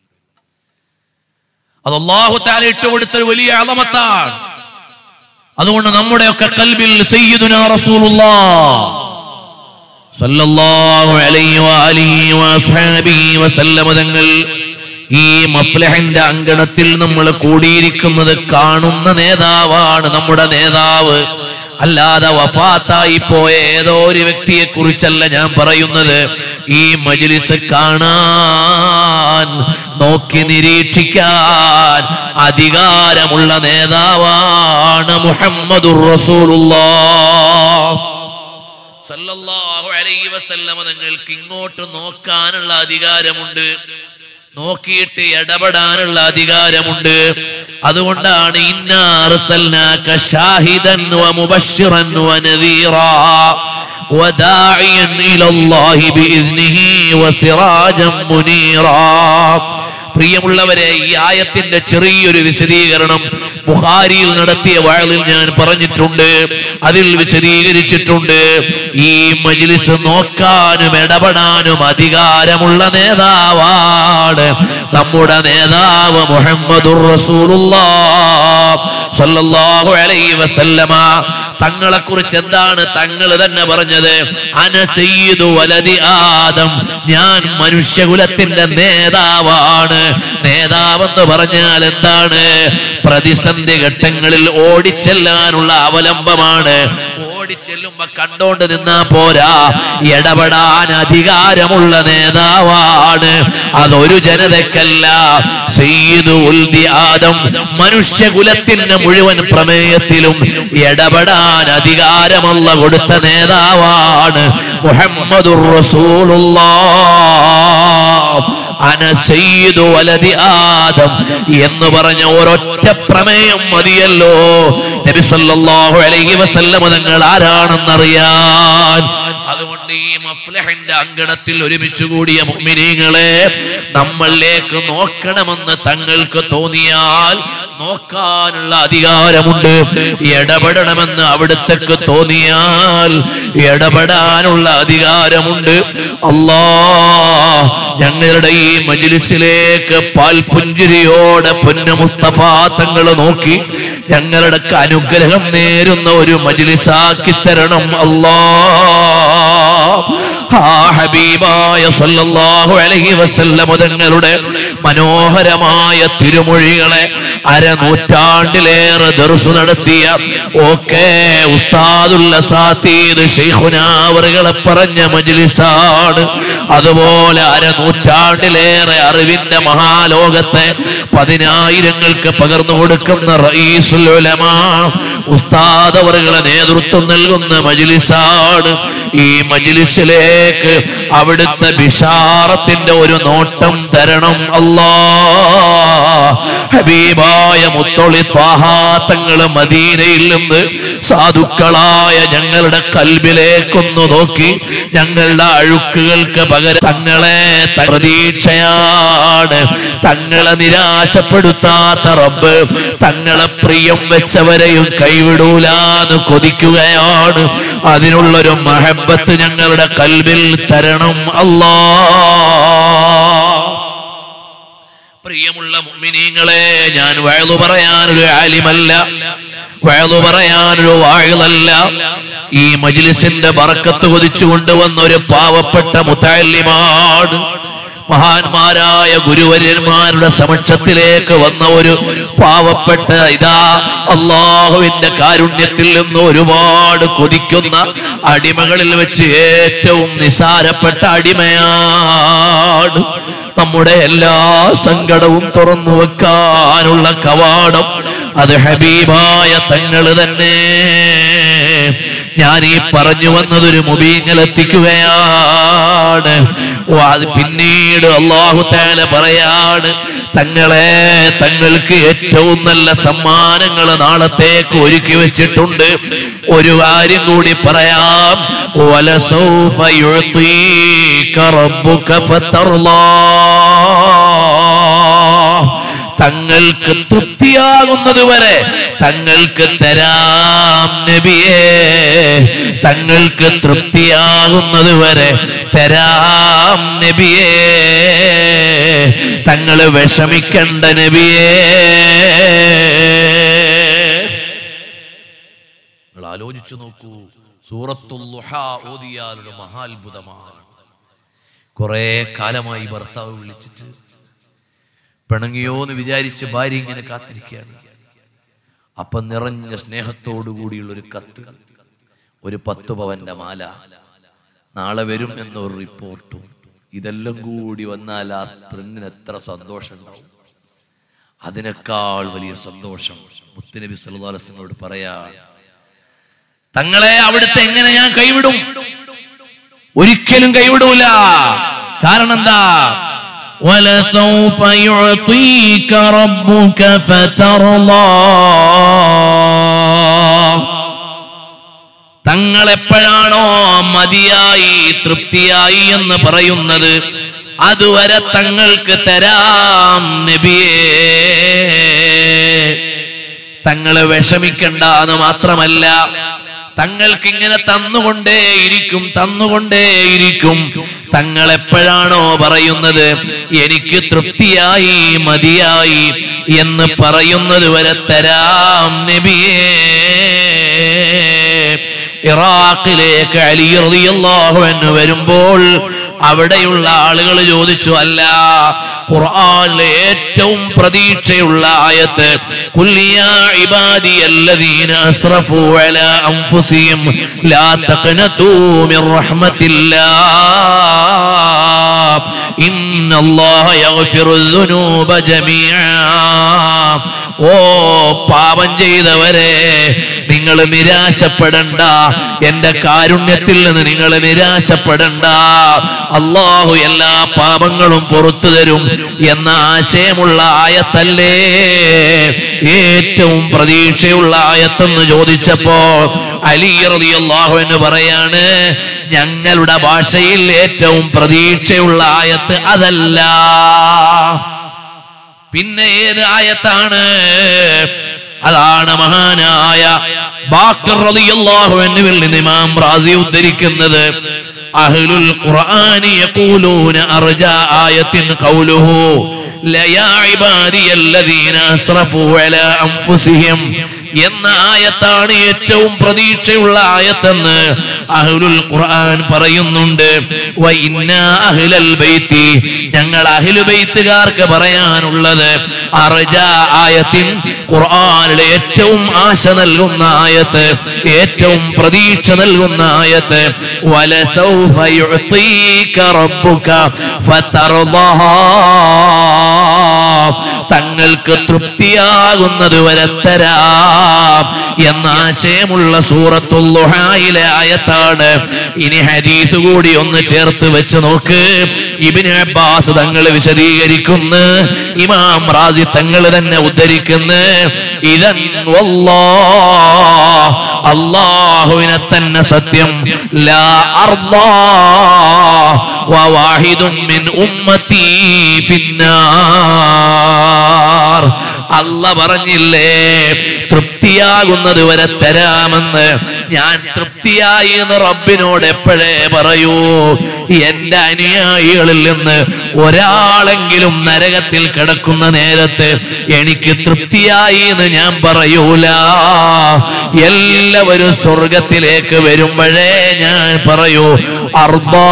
അത് അള്ളാഹു താല ഇട്ടുകൊടുത്തൊരു വലിയ അളമത്താണ് അതുകൊണ്ട് നമ്മുടെയൊക്കെ കൽബിൽ സയ്യിദുനാ റസൂലുള്ളാഹ് സല്ലല്ലാഹു അലൈഹി വഅലിഹി വഅസ്ഹാബിഹി വസല്ലമ തങ്ങൾ ഈ മഫ്ലഹിന്റെ അങ്കണത്തിൽ നമ്മൾ കൂടിയിരിക്കുന്നത് കാണുന്ന നേതാവാണ് നമ്മുടെ നേതാവ് അല്ലാതെ വഫാത്തായി പോയ ഏതോ ഒരു വ്യക്തിയെ കുറിച്ചല്ല ഞാൻ പറയുന്നത് ഈ മജ്ലിസ് കാണാൻ നോക്കി നിരീക്ഷിക്കാൻ അധികാരമുള്ള നേതാവാണ് മുഹമ്മദുർ റസൂലുള്ളാഹ് സല്ലല്ലാഹു അലൈഹി വസല്ലമ നിങ്ങൾക്ക് ഇങ്ങോട്ട് നോക്കാനുള്ള അധികാരമുണ്ട് നോക്കിയിട്ട് ഇടപെടാനുള്ള അധികാരമുണ്ട് അതുകൊണ്ടാണ് ഇന്നാ അർസൽനാക ഷാഹിദൻ വമുബശ്ശിറൻ വനദീറാ وداعيا إلى الله بإذنه وسراجا منيرا പ്രിയമുള്ളവരെ ഈ ആയത്തിന്റെ ചെറിയൊരു വിശദീകരണം ബുഖാരിയിൽ നടത്തിയ വയലിൽ ഞാൻ പറഞ്ഞിട്ടുണ്ട് അതിൽ വിശദീകരിച്ചിട്ടുണ്ട് ഈ മജ്ലിസ് നോക്കാനും ഇടപെടാനും അധികാരമുള്ള നേതാവാണ് നമ്മുടെ നേതാവ് മുഹമ്മദുർ റസൂലുള്ളാഹ് സല്ലല്ലാഹു അലൈഹി വസല്ലമ തങ്ങളെ കുറിച്ച് എന്താണ് തങ്ങൾ തന്നെ പറഞ്ഞത് അന സയ്യിദു വലതി ആദം ഞാൻ മനുഷ്യകുലത്തിന്റെ നേതാവാണ് നേതാവെന്ന് പറഞ്ഞാൽ എന്താണ് പ്രതിസന്ധി ഘട്ടങ്ങളിൽ ഓടിച്ചെല്ലാനുള്ള അവലംബമാണ് ഓടിച്ചെല്ലുമ്പോ കണ്ടോണ്ട് നിന്നാ പോരാ ഇടപെടാൻ അധികാരമുള്ള നേതാവാണ് അതൊരു ജനതക്കല്ല സയ്യിദു ഉൽദി ആദം മനുഷ്യകുലത്തിന്റെ മുഴുവൻ പ്രമേയത്തിലും ഇടപെടാൻ അധികാരമുള്ള കൊടുത്ത നേതാവാണ് മുഹമ്മദുർ റസൂലുള്ളാഹ് അന സയ്യിദു വലതി ആദം എന്ന് പറഞ്ഞ ഒരൊറ്റ പ്രമേയം മതിയല്ലോ നബി സല്ലല്ലാഹു അലൈഹി വസല്ലമ തങ്ങൾ ആരാണെന്നറിയാൻ അതുകൊണ്ട് ഈ മഫ്ലഹിന്റെ അങ്കണത്തിൽ ഒരുമിച്ച് കൂടിയ മുഅ്മിനീങ്ങളെ നമ്മളിലേക്ക് നോക്കണമെന്ന് തങ്ങൾക്ക് തോന്നിയാൽ നോക്കാനുള്ള അധികാരമുണ്ട് ഇടപെടണമെന്ന് അവിടുത്തേക്ക് തോന്നിയാൽ ഇടപെടാനുള്ള അധികാരമുണ്ട് അല്ലാ ഞങ്ങളുടെ ഈ മജിലിസിലേക്ക് പാൽപുഞ്ചിരിയോടെ പൊന്ന മുസ്തഫ തങ്ങൾ നോക്കി ഞങ്ങളുടെ അനുഗ്രഹം നേരുന്ന ഒരു മജിലിസാക്കി തരണം അല്ലാ ആ ഹബീബായ സല്ലല്ലാഹു അലൈഹി വസല്ലമ തങ്ങളുടെ മനോഹരമായ തിരുമൊഴികളെ അരനൂറ്റാണ്ടിലേറെ ദർസ് നടത്തിയ ഓക്കെ ഉസ്താദുല്ല സാത്തീദ് ഷെയ്ഖുനാവറുകളെ പറഞ്ഞ മജ്ലിസാണ് അതുപോലെ അരനൂറ്റാണ്ടിലേറെ അറിവിന്റെ മഹാലോകത്തെ പതിനായിരങ്ങൾക്ക് പകർന്നു കൊടുക്കുന്ന റഈസുൽ ഉലമാ ഉസ്താദ് അവറുകളെ നേതൃത്വം നൽകുന്ന മജ്ലിസാണ് ഈ മജിലിസിലേക്ക് അവിടുത്തെ ബിഷാറത്തിന്റെ ഒരു നോട്ടം തരണം അല്ലാ ഹബീബായ മുത്തൊളി ത്വാഹാത്തങ്ങള് മദീനയിൽ നിന്ന് സാധുക്കളായ ഞങ്ങളുടെ കൽബിലേക്കൊന്നു നോക്കി ഞങ്ങളുടെ അഴുക്കുകൾക്ക് പകരം തങ്ങളെ ത- പ്രതീക്ഷയാണ് തങ്ങളെ നിരാശപ്പെടുത്താത്ത റബ്ബ് തങ്ങളെ പ്രിയം വെച്ചവരെയും കൈവിടൂലാന്ന് കൊതിക്കുകയാണ് അതിനുള്ളൊരു മഹബത്ത് ഞങ്ങളുടെ കൽബിൽ തരണം അല്ലാ പ്രിയമുള്ള മുഅ്മിനീങ്ങളെ ഞാൻ വയലു പറയാനൊരു ആലിമല്ല വയലു പറയാനൊരു വാഴലല്ല ഈ മജ്ലിസിന്റെ ബറക്കത്ത് കൊതിച്ചു കൊണ്ടുവന്ന ഒരു പാവപ്പെട്ട മുത്താലിമാണ് മഹാന്മാരായ ഗുരുവര്യന്മാരുടെ സമക്ഷത്തിലേക്ക് വന്ന ഒരു പാവപ്പെട്ട ഇതാ അള്ളാഹുവിന്റെ കാരുണ്യത്തിൽ നിന്ന് ഒരുപാട് കൊതിക്കുന്ന അടിമകളിൽ വെച്ച് ഏറ്റവും നിസാരപ്പെട്ട അടിമയാണ് നമ്മുടെ എല്ലാ സങ്കടവും തുറന്നു വെക്കാനുള്ള കവാടം അത് ഹബീബായ തങ്ങള് തന്നെ ഞാൻ ഈ പറഞ്ഞു വന്നതൊരു മുബീങ്ങൽ എത്തിക്കുകയാണ് ഓ, അത് പിന്നീട് അള്ളാഹു താല പറയാണ് തങ്ങളെ തങ്ങൾക്ക് ഏറ്റവും നല്ല സമ്മാനങ്ങൾ നാളത്തേക്ക് ഒരുക്കി വെച്ചിട്ടുണ്ട് ഒരു കാര്യം കൂടി പറയാം വലസൗഫ യുഅ്തീക റബ്ബുക ഫതർലാ തങ്ങൾക്ക് തൃപ്തിയാകുന്നത് വരെ തങ്ങൾക്ക് തരാം നബിയേ തങ്ങൾക്ക് തൃപ്തിയാകുന്നത് വരെ തരാം നബിയേ തങ്ങൾ വിഷമിക്കണ്ട നബിയേ നിങ്ങൾ ആലോചിച്ചു നോക്കൂ സൂറത്തുൽ ലുഹ ഓതിയാലൊരു മഹാത്ഭുതമാണ് കുറെ കാലമായി ഭർത്താവ് വിളിച്ചിട്ട് പിണങ്ങിയോ എന്ന് വിചാരിച്ച് ഭാര്യ ഇങ്ങനെ കാത്തിരിക്കുകയാണ് അപ്പൊ നിറഞ്ഞ സ്നേഹത്തോടു കൂടിയുള്ള ഒരു കത്ത് ഒരു പത്ത് പവന്റെ മാല നാളെ വരും എന്നൊരു റിപ്പോർട്ടും ഇതെല്ലാം കൂടി വന്നാൽ ആ പെണ്ണിന് എത്ര സന്തോഷം ഉണ്ടാവും അതിനേക്കാൾ വലിയ സന്തോഷം മുത്തുനബി സല്ലാസ്ങ്ങളോട് പറയാ തങ്ങളെ അവിടുത്തെ എങ്ങനെ ഞാൻ കൈവിടും ഒരിക്കലും കൈവിടൂല കാരണം എന്താ ولسوف يعطيك ربك فترضى തങ്ങൾ എപ്പോഴാണോ മതിയായി തൃപ്തിയായി എന്ന് പറയുന്നത് അതുവരെ തങ്ങൾക്ക് തരാം നബിയേ തങ്ങള് വിഷമിക്കണ്ട എന്ന് മാത്രമല്ല തങ്ങൾക്ക് ഇങ്ങനെ തന്നുകൊണ്ടേയിരിക്കും തന്നുകൊണ്ടേയിരിക്കും തങ്ങൾ എപ്പോഴാണോ പറയുന്നത് എനിക്ക് തൃപ്തിയായി മതിയായി എന്ന് പറയുന്നത് വരെ തരാം നബിയേ ഇറാഖിലേക്ക് അലി റളിയല്ലാഹു അൻഹു വരുമ്പോൾ അവിടെയുള്ള ആളുകൾ ചോദിച്ചു അല്ല ഖുർആനിലെ ഏറ്റവും പ്രതീക്ഷയുള്ള ആയത്ത് കുല്ലിയാ ഇബാദിയല്ലദീന അസ്റഫു അലാ അൻഫുസിഹിം ലാ തഖ്നതൂ മിർ റഹ്മത്തില്ലാഹ് ഇന്നല്ലാഹ യഗ്ഫിറു ദുനൂബ ജമീഅ ഓ പാപം ചെയ്തവരെ നിങ്ങൾ നിരാശപ്പെടണ്ട എന്റെ കാരുണ്യത്തിൽ നിന്ന് നിങ്ങൾ നിരാശപ്പെടണ്ട അള്ളാഹു എല്ലാ പാപങ്ങളും പുറത്തു തരും എന്ന ആശയമുള്ള ആയത്തല്ലേ ഏറ്റവും പ്രതീക്ഷയുള്ള ആയത്തെന്ന് ചോദിച്ചപ്പോ അലി റളിയല്ലാഹു എന്ന് പറയാണ് ഞങ്ങളുടെ ഭാഷയിൽ ഏറ്റവും പ്രതീക്ഷയുള്ള ആയത്ത് അതല്ല പിന്നെ ഏത് ആയത്താണ് അതാണ് മഹാനായ ബാക്കർ റളിയല്ലാഹു അൻഹുവിൽ നിന്ന് ഇമാം റാസി ഉദ്ധരിക്കുന്നത് അഹ്ലുൽ ഖുർആനി യഖൂലൂന അർജാ ആയത്തിൻ ഖൗലുഹു ലയാ ഇബാദിയല്ലദീന അസ്റഫു അലാ അൻഫുസിഹിം എന്ന ആയത്താണ് ഏറ്റവും പ്രതീക്ഷയുള്ള ആയത്തെന്ന് അഹ്ലുൽ ഖുർആൻ പറയുന്നുണ്ട് വ ഇന്നാ അഹ്ലൽ ബൈത്തി ഞങ്ങൾ അഹ്ലു ബൈത്തുകാർക്ക് പറയാനുള്ളത് അർജ ആയത്തിൻ ഖുർആനിലെ ഏറ്റവും ആശ നൽകുന്ന ആയത്ത് ഏറ്റവും പ്രതീക്ഷ നൽകുന്ന ആയത്ത് വലസൗഫ യുഅ്തീക റബ്ബുക ഫതർദഹാ തങ്ങൾക്ക് തൃപ്തിയാകുന്നത് വരെ തരാം എന്ന ആശയമുള്ള സൂറത്തുല്ലുഹായിലെ ആയത്താണ് ഇനി ഹദീസ് കൂടി ഒന്ന് ചേർത്ത് വെച്ച് നോക്ക് ഇബിന് അബ്ബാസ് തങ്ങൾ വിശദീകരിക്കുന്നു ഇമാം റാസി തങ്ങൾ തന്നെ ഉദ്ധരിക്കുന്നു ഇതൻ വല്ലാഹ് അള്ളാഹുവിനെ തന്നെ സത്യം ലാ അർദാ വവാഹിദും മിൻ ഉമ്മത്തി ഫിന്നാർ അല്ല പറഞ്ഞില്ലേ തൃപ്തിയാകുന്നത് വരെ തരാമെന്ന് ഞാൻ തൃപ്തിയായി എന്ന് റബ്ബിനോട് എപ്പോഴേ പറയൂ എന്റെ അനുയായികളിൽ നിന്ന് ഒരാളെങ്കിലും നരകത്തിൽ കിടക്കുന്ന നേരത്ത് എനിക്ക് തൃപ്തിയായി എന്ന് ഞാൻ പറയൂല എല്ലാവരും സ്വർഗത്തിലേക്ക് വരുമ്പോഴേ ഞാൻ പറയൂ അർബാ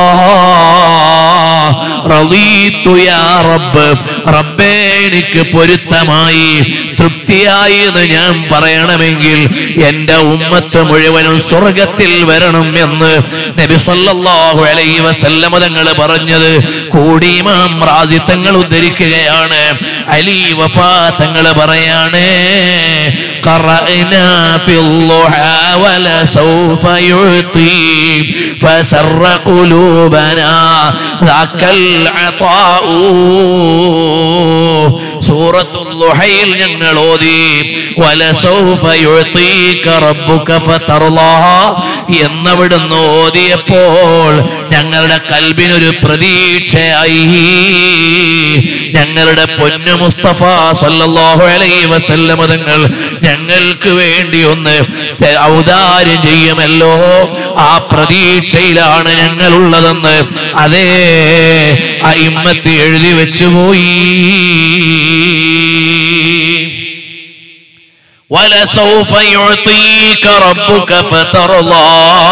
റളീതു യാ റബ്ബ് റബ്ബേ എനിക്ക് പൊരുത്തമായി തൃപ്തിയായി എന്ന് ഞാൻ പറയണമെങ്കിൽ എന്റെ ഉമ്മത്ത് മുഴുവനും സ്വർഗത്തിൽ വരണം എന്ന് നബി സല്ലല്ലാഹു അലൈഹി വസല്ലമ തങ്ങൾ പറഞ്ഞത് കൂടി ഇമാം റാസി തങ്ങൾ ഉദ്ധരിക്കുകയാണ് അലി വഫാ തങ്ങൾ പറയാണ് قرأنا في الضحى ولسوف يعطي فسر قلوبنا ذاك العطاء സൂറത്തുൽ ലുഹയിൽ ഞങ്ങൾ ഓതി വലസൗഫ യുഅതീക റബ്ബുക ഫതർലാ എന്നവിടുന്ന് ഓതിയപ്പോൾ ഞങ്ങളുടെ കൽബിനൊരു പ്രതീക്ഷയായി ഞങ്ങളുടെ പൊന്നു മുസ്തഫ സല്ലല്ലാഹു അലൈഹി വസല്ലമ തങ്ങൾ ഞങ്ങൾക്ക് വേണ്ടി ഒന്ന് ത- ഔദാര്യം ചെയ്യുമല്ലോ ആ പ്രതീക്ഷയിലാണ് ഞങ്ങളുള്ളതെന്ന് അതേ ആ ഇമ്മത്ത് എഴുതി വെച്ചുപോയി ولسوف يعطيك ربك فترضى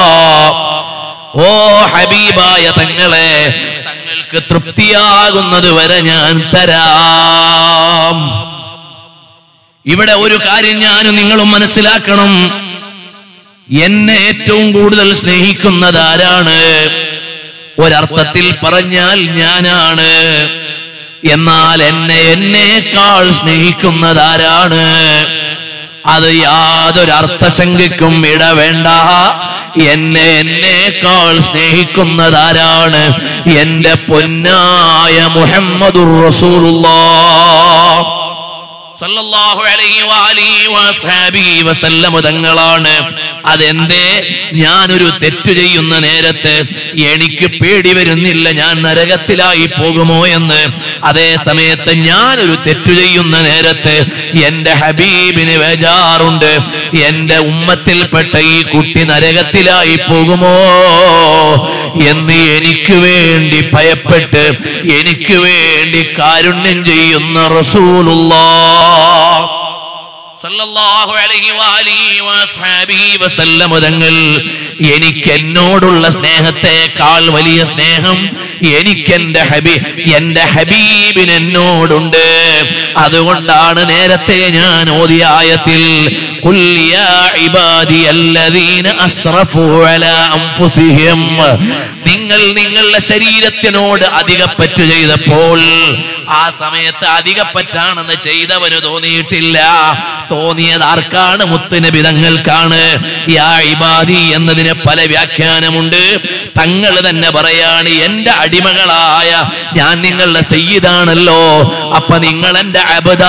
ഓ ഹബീബായ തങ്ങളെ തങ്ങൾക്ക് തൃപ്തിയാകുന്നത് വരെ ഞാൻ തരാം ഇവിടെ ഒരു കാര്യം ഞാനും നിങ്ങളും മനസ്സിലാക്കണം എന്നെ ഏറ്റവും കൂടുതൽ സ്നേഹിക്കുന്നത് ആരാണ് ഒരർത്ഥത്തിൽ പറഞ്ഞാൽ ഞാനാണ് എന്നാൽ എന്നെ എന്നേക്കാൾ സ്നേഹിക്കുന്നത് ആരാണ് അത് യാതൊരു അർത്ഥശങ്കയ്ക്കും ഇടവേണ്ട എന്നെ എന്നേക്കാൾ സ്നേഹിക്കുന്നത് ആരാണ് എന്റെ പൊന്നായ മുഹമ്മദുർ റസൂലുള്ളാഹ് സല്ലല്ലാഹു അലൈഹി വഅലിഹി വസഹബിഹി വസല്ലമ തങ്ങളാണ് അതെന്തേ ഞാനൊരു തെറ്റു ചെയ്യുന്ന നേരത്ത് എനിക്ക് പേടി വരുന്നില്ല ഞാൻ നരകത്തിലായി പോകുമോ എന്ന് അതേ സമയത്ത് ഞാനൊരു തെറ്റു ചെയ്യുന്ന നേരത്ത് എന്റെ ഹബീബിന് വേജാറുണ്ട് എന്റെ ഉമ്മത്തിൽപ്പെട്ട ഈ കുട്ടി നരകത്തിലായി പോകുമോ എന്ന് എനിക്ക് വേണ്ടി ഭയപ്പെട്ട് എനിക്ക് വേണ്ടി കാരുണ്യം ചെയ്യുന്ന റസൂലുള്ളാഹ് സല്ലല്ലാഹു അലൈഹി വആലിഹി വസഹബിഹി വസല്ലമ തങ്ങൾ എനിക്ക് എന്നോടുള്ള സ്നേഹത്തെക്കാൾ വലിയ സ്നേഹം എനിക്ക് എന്റെ ഹബീ എന്റെ ഹബീബിന് എന്നോടുണ്ട് അതുകൊണ്ടാണ് നേരത്തെ ഞാൻ ഓതിയ ആയത്തിൽ قل يا عبادي الذين أسرفوا على أنفسهم നിങ്ങൾ നിങ്ങളുടെ ശരീരത്തിനോട് അധികപ്പറ്റു ചെയ്തപ്പോൾ ആ സമയത്ത് അധികപ്പറ്റാണെന്ന് ചെയ്തവന് തോന്നിയിട്ടില്ല തോന്നിയത് ആർക്കാണ് മുത്തുനബി തങ്ങൾക്കാണ് യാ ഇബാദി എന്നതിന് പല വ്യാഖ്യാനമുണ്ട് തങ്ങൾ തന്നെ പറയാണ് എന്റെ അടിമകളായ ഞാൻ നിങ്ങളുടെ സയ്യിദാണല്ലോ അപ്പൊ നിങ്ങൾ എന്റെ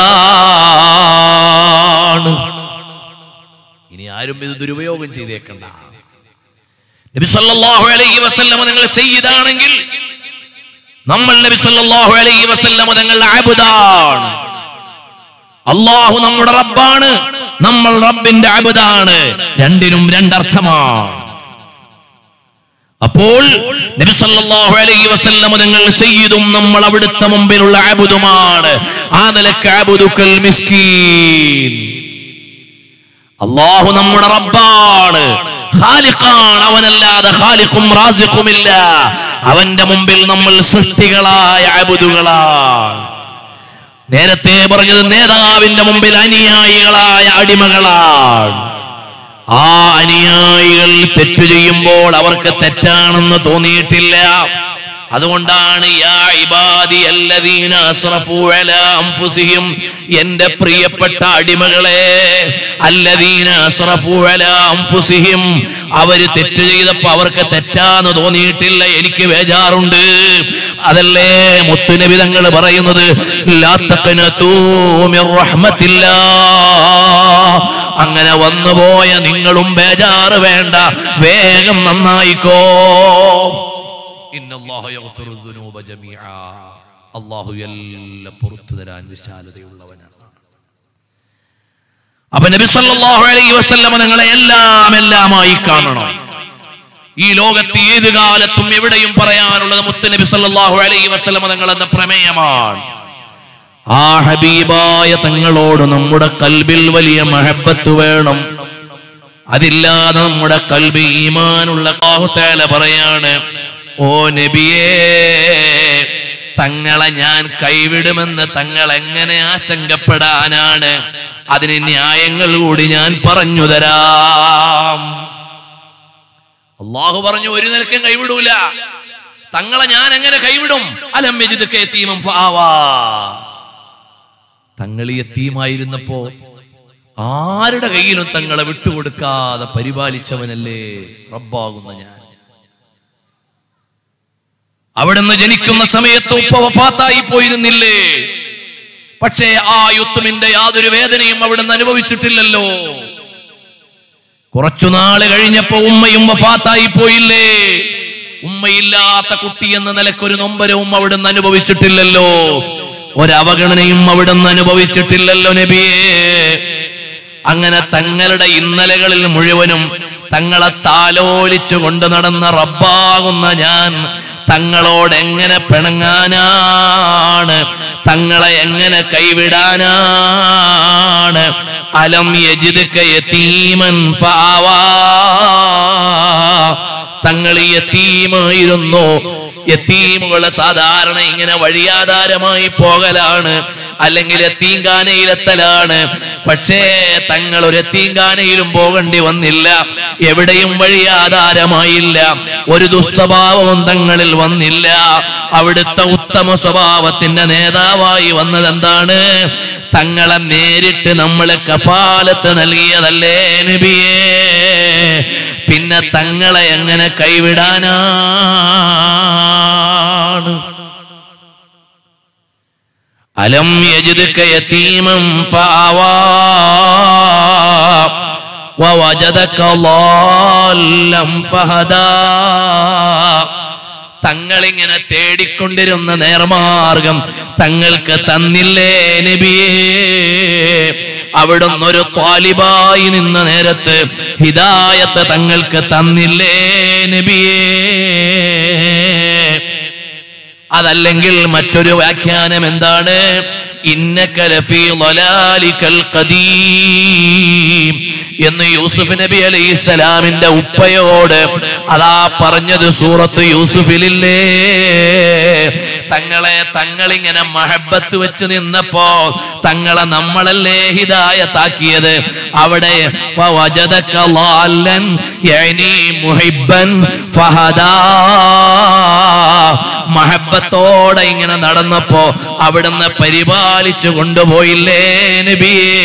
അബദാണ് ഇനി ആരും ഇത് ദുരുപയോഗം ചെയ്തേക്കണ്ട നബി സല്ലല്ലാഹു അലൈഹി വസല്ലമ നിങ്ങൾ സയ്യിദാണെങ്കിൽ നമ്മൾ നബി സല്ലല്ലാഹു അലൈഹി വസല്ലമ തങ്ങളുടെ അബുദാണ് അള്ളാഹു നമ്മുടെ റബ്ബാണ് നമ്മൾ റബ്ബിന്റെ അബുദാണ് രണ്ടിനും രണ്ടർത്ഥമാണ് അപ്പോൾ നബി സല്ലല്ലാഹു അലൈഹി വസല്ലമ തങ്ങൾ സയ്യിദും നമ്മൾ അവിടുത്തെ മുമ്പിലുള്ള അബുദുമാണ് ആ നിലക്ക് അബുദുക്കൽ മിസ്കീൻ അള്ളാഹു നമ്മുടെ റബ്ബാണ് ഖാലിഖാണ് അവനല്ലാതെ ഖാലിഖും റാസിഖുമില്ല അവന്റെ മുമ്പിൽ നമ്മൾ സൃഷ്ടികളായ അബുദുകളാണ് നേരത്തെ പറഞ്ഞത് നേതാവിന്റെ മുമ്പിൽ അനുയായികളായ അടിമകളാണ് ആ അനുയായികൾ തെറ്റു ചെയ്യുമ്പോൾ അവർക്ക് തെറ്റാണെന്ന് തോന്നിയിട്ടില്ല അതുകൊണ്ടാണ് യാ ഇബാദി അല്ലദീന അസ്റഫു അലാ അൻഫുസിഹിം എന്റെ പ്രിയപ്പെട്ട അടിമകളെ അല്ലദീന അസ്റഫു അലാ അൻഫുസിഹിം അവര് തെറ്റ് ചെയ്തപ്പോ അവർക്ക് തെറ്റാന്ന് തോന്നിയിട്ടില്ല എനിക്ക് ബേജാറുണ്ട് അതല്ലേ മുത്തുനബി തങ്ങൾ പറയുന്നത് ലാ തഖ്നതൂ മിർ റഹ്മത്തില്ലാ അങ്ങനെ വന്നുപോയ നിങ്ങളും ബേജാറ് വേണ്ട വേഗം നന്നായിക്കോ ഇന്നല്ലാഹു യഗ്ഫിറു ദുനൂബ ജമീഅ അല്ലാഹു എല്ലാം പുറത്തു തരാൻ വിശാലതയുള്ളവനാണ് അപ്പൊ നബി സല്ലല്ലാഹു അലൈഹി വസല്ലമ നിങ്ങളെ എല്ലാം എല്ലാമായി കാണണം ഈ ലോകത്ത് ഏത് കാലത്തും എവിടെയും പറയാനുള്ളത് മുത്ത് നബി സല്ലല്ലാഹു അലൈഹി വസല്ലമ തങ്ങൾ എന്ന പ്രമേയമാണ് ആ ഹബീബായ തങ്ങളോട് നമ്മുടെ കൽബിൽ വലിയ മഹബത്ത് വേണം അതില്ലാതെ നമ്മുടെ കൽബി ഈമാനുള്ള കാഹുത്തേല പറയാണ് ഓ നബിയേ തങ്ങളെ ഞാൻ കൈവിടുമെന്ന് തങ്ങൾ എങ്ങനെ ആശങ്കപ്പെടാനാണ് അതിന് ന്യായങ്ങൾ കൂടി ഞാൻ പറഞ്ഞു തരാം അള്ളാഹു പറഞ്ഞു ഒരു നിലക്കും കൈവിടൂല തങ്ങളെ ഞാൻ എങ്ങനെ കൈവിടും അലം യജിദ് കയത്തീമം ഫാവാ തങ്ങൾ ഈ എത്തീമായിരുന്നപ്പോ ആരുടെ കയ്യിലും തങ്ങളെ വിട്ടുകൊടുക്കാതെ പരിപാലിച്ചവനല്ലേ റബ്ബാകുന്ന ഞാൻ അവിടുന്ന് ജനിക്കുന്ന സമയത്ത് ഉപ്പ വഫാത്തായി പോയിരുന്നില്ലേ പക്ഷേ ആ യുദ്ധമിന്റെ യാതൊരു വേദനയും അവിടുന്ന് അനുഭവിച്ചിട്ടില്ലല്ലോ കുറച്ചു നാള് കഴിഞ്ഞപ്പോ ഉമ്മയും വഫാത്തായി പോയില്ലേ ഉമ്മയില്ലാത്ത കുട്ടി എന്ന നിലക്കൊരു നൊമ്പരവും അവിടുന്ന് അനുഭവിച്ചിട്ടില്ലല്ലോ ഒരവഗണനയും അവിടുന്ന് അനുഭവിച്ചിട്ടില്ലല്ലോ നബിയേ അങ്ങനെ തങ്ങളുടെ ഇന്നലകളിൽ മുഴുവനും തങ്ങളെ താലോലിച്ചു കൊണ്ട് നടന്ന റബ്ബാകുന്ന ഞാൻ തങ്ങളോട് എങ്ങനെ പിണങ്ങാനാണ് തങ്ങളെ എങ്ങനെ കൈവിടാനാണ് അലം യജിദ്ക യതീമൻ ഫാവാ തങ്ങൾ യത്തീമായിരുന്നു യത്തീമുകള് സാധാരണ ഇങ്ങനെ വഴിയാധാരമായി പോകലാണ് അല്ലെങ്കിൽ എത്തീങ്കാനയിലെത്തലാണ് പക്ഷേ തങ്ങൾ ഒരു എത്തീങ്കാനയിലും പോകേണ്ടി വന്നില്ല എവിടെയും വഴിയാധാരമായില്ല ഒരു ദുസ്വഭാവവും തങ്ങളിൽ വന്നില്ല അവിടുത്തെ ഉത്തമ സ്വഭാവത്തിന്റെ നേതാവായി വന്നത് എന്താണ് തങ്ങളെ നേരിട്ട് നമ്മളെ കഫാലത്ത് നൽകിയതല്ലേ നബിയേ പിന്നെ തങ്ങളെ എങ്ങനെ കൈവിടാനാണ് അലം യജിദ്ക യതീമൻ ഫആവാ വവജദക ളാല്ലം ഫഹദാ തങ്ങളിങ്ങനെ തേടിക്കൊണ്ടിരുന്ന നേർമാർഗം തങ്ങൾക്ക് തന്നില്ലേ നബിയേ അവിടുന്ന് ഒരു ത്വാലിബായി നിന്ന നേരത്ത് ഹിദായത്ത് തങ്ങൾക്ക് തന്നില്ലേ നബിയേ അതല്ലെങ്കിൽ മറ്റൊരു വ്യാഖ്യാനം എന്താണ് ഇന്നക ലഫീ ളലാലിക്കൽ ഖദീം എന്ന് യൂസുഫ് നബി അലൈഹി സ്വലാമിന്റെ ഉപ്പയോട് അതാ പറഞ്ഞത് സൂറത്ത് യൂസുഫിലില്ലേ തങ്ങളെ തങ്ങളിങ്ങനെ മഹബത്ത് വെച്ച് നിന്നപ്പോ തങ്ങളെ നമ്മളല്ലേ ഹിദായത്താക്കിയത് അവിടെ വവജദക ളാല്ലൻ യഅനി മുഹിബ്ബൻ ഫഹദാ മഹബത്തോടെ ഇങ്ങനെ നടന്നപ്പോ അവിടുന്ന് പരിപാലിച്ചു കൊണ്ടുപോയില്ലേ നബിയേ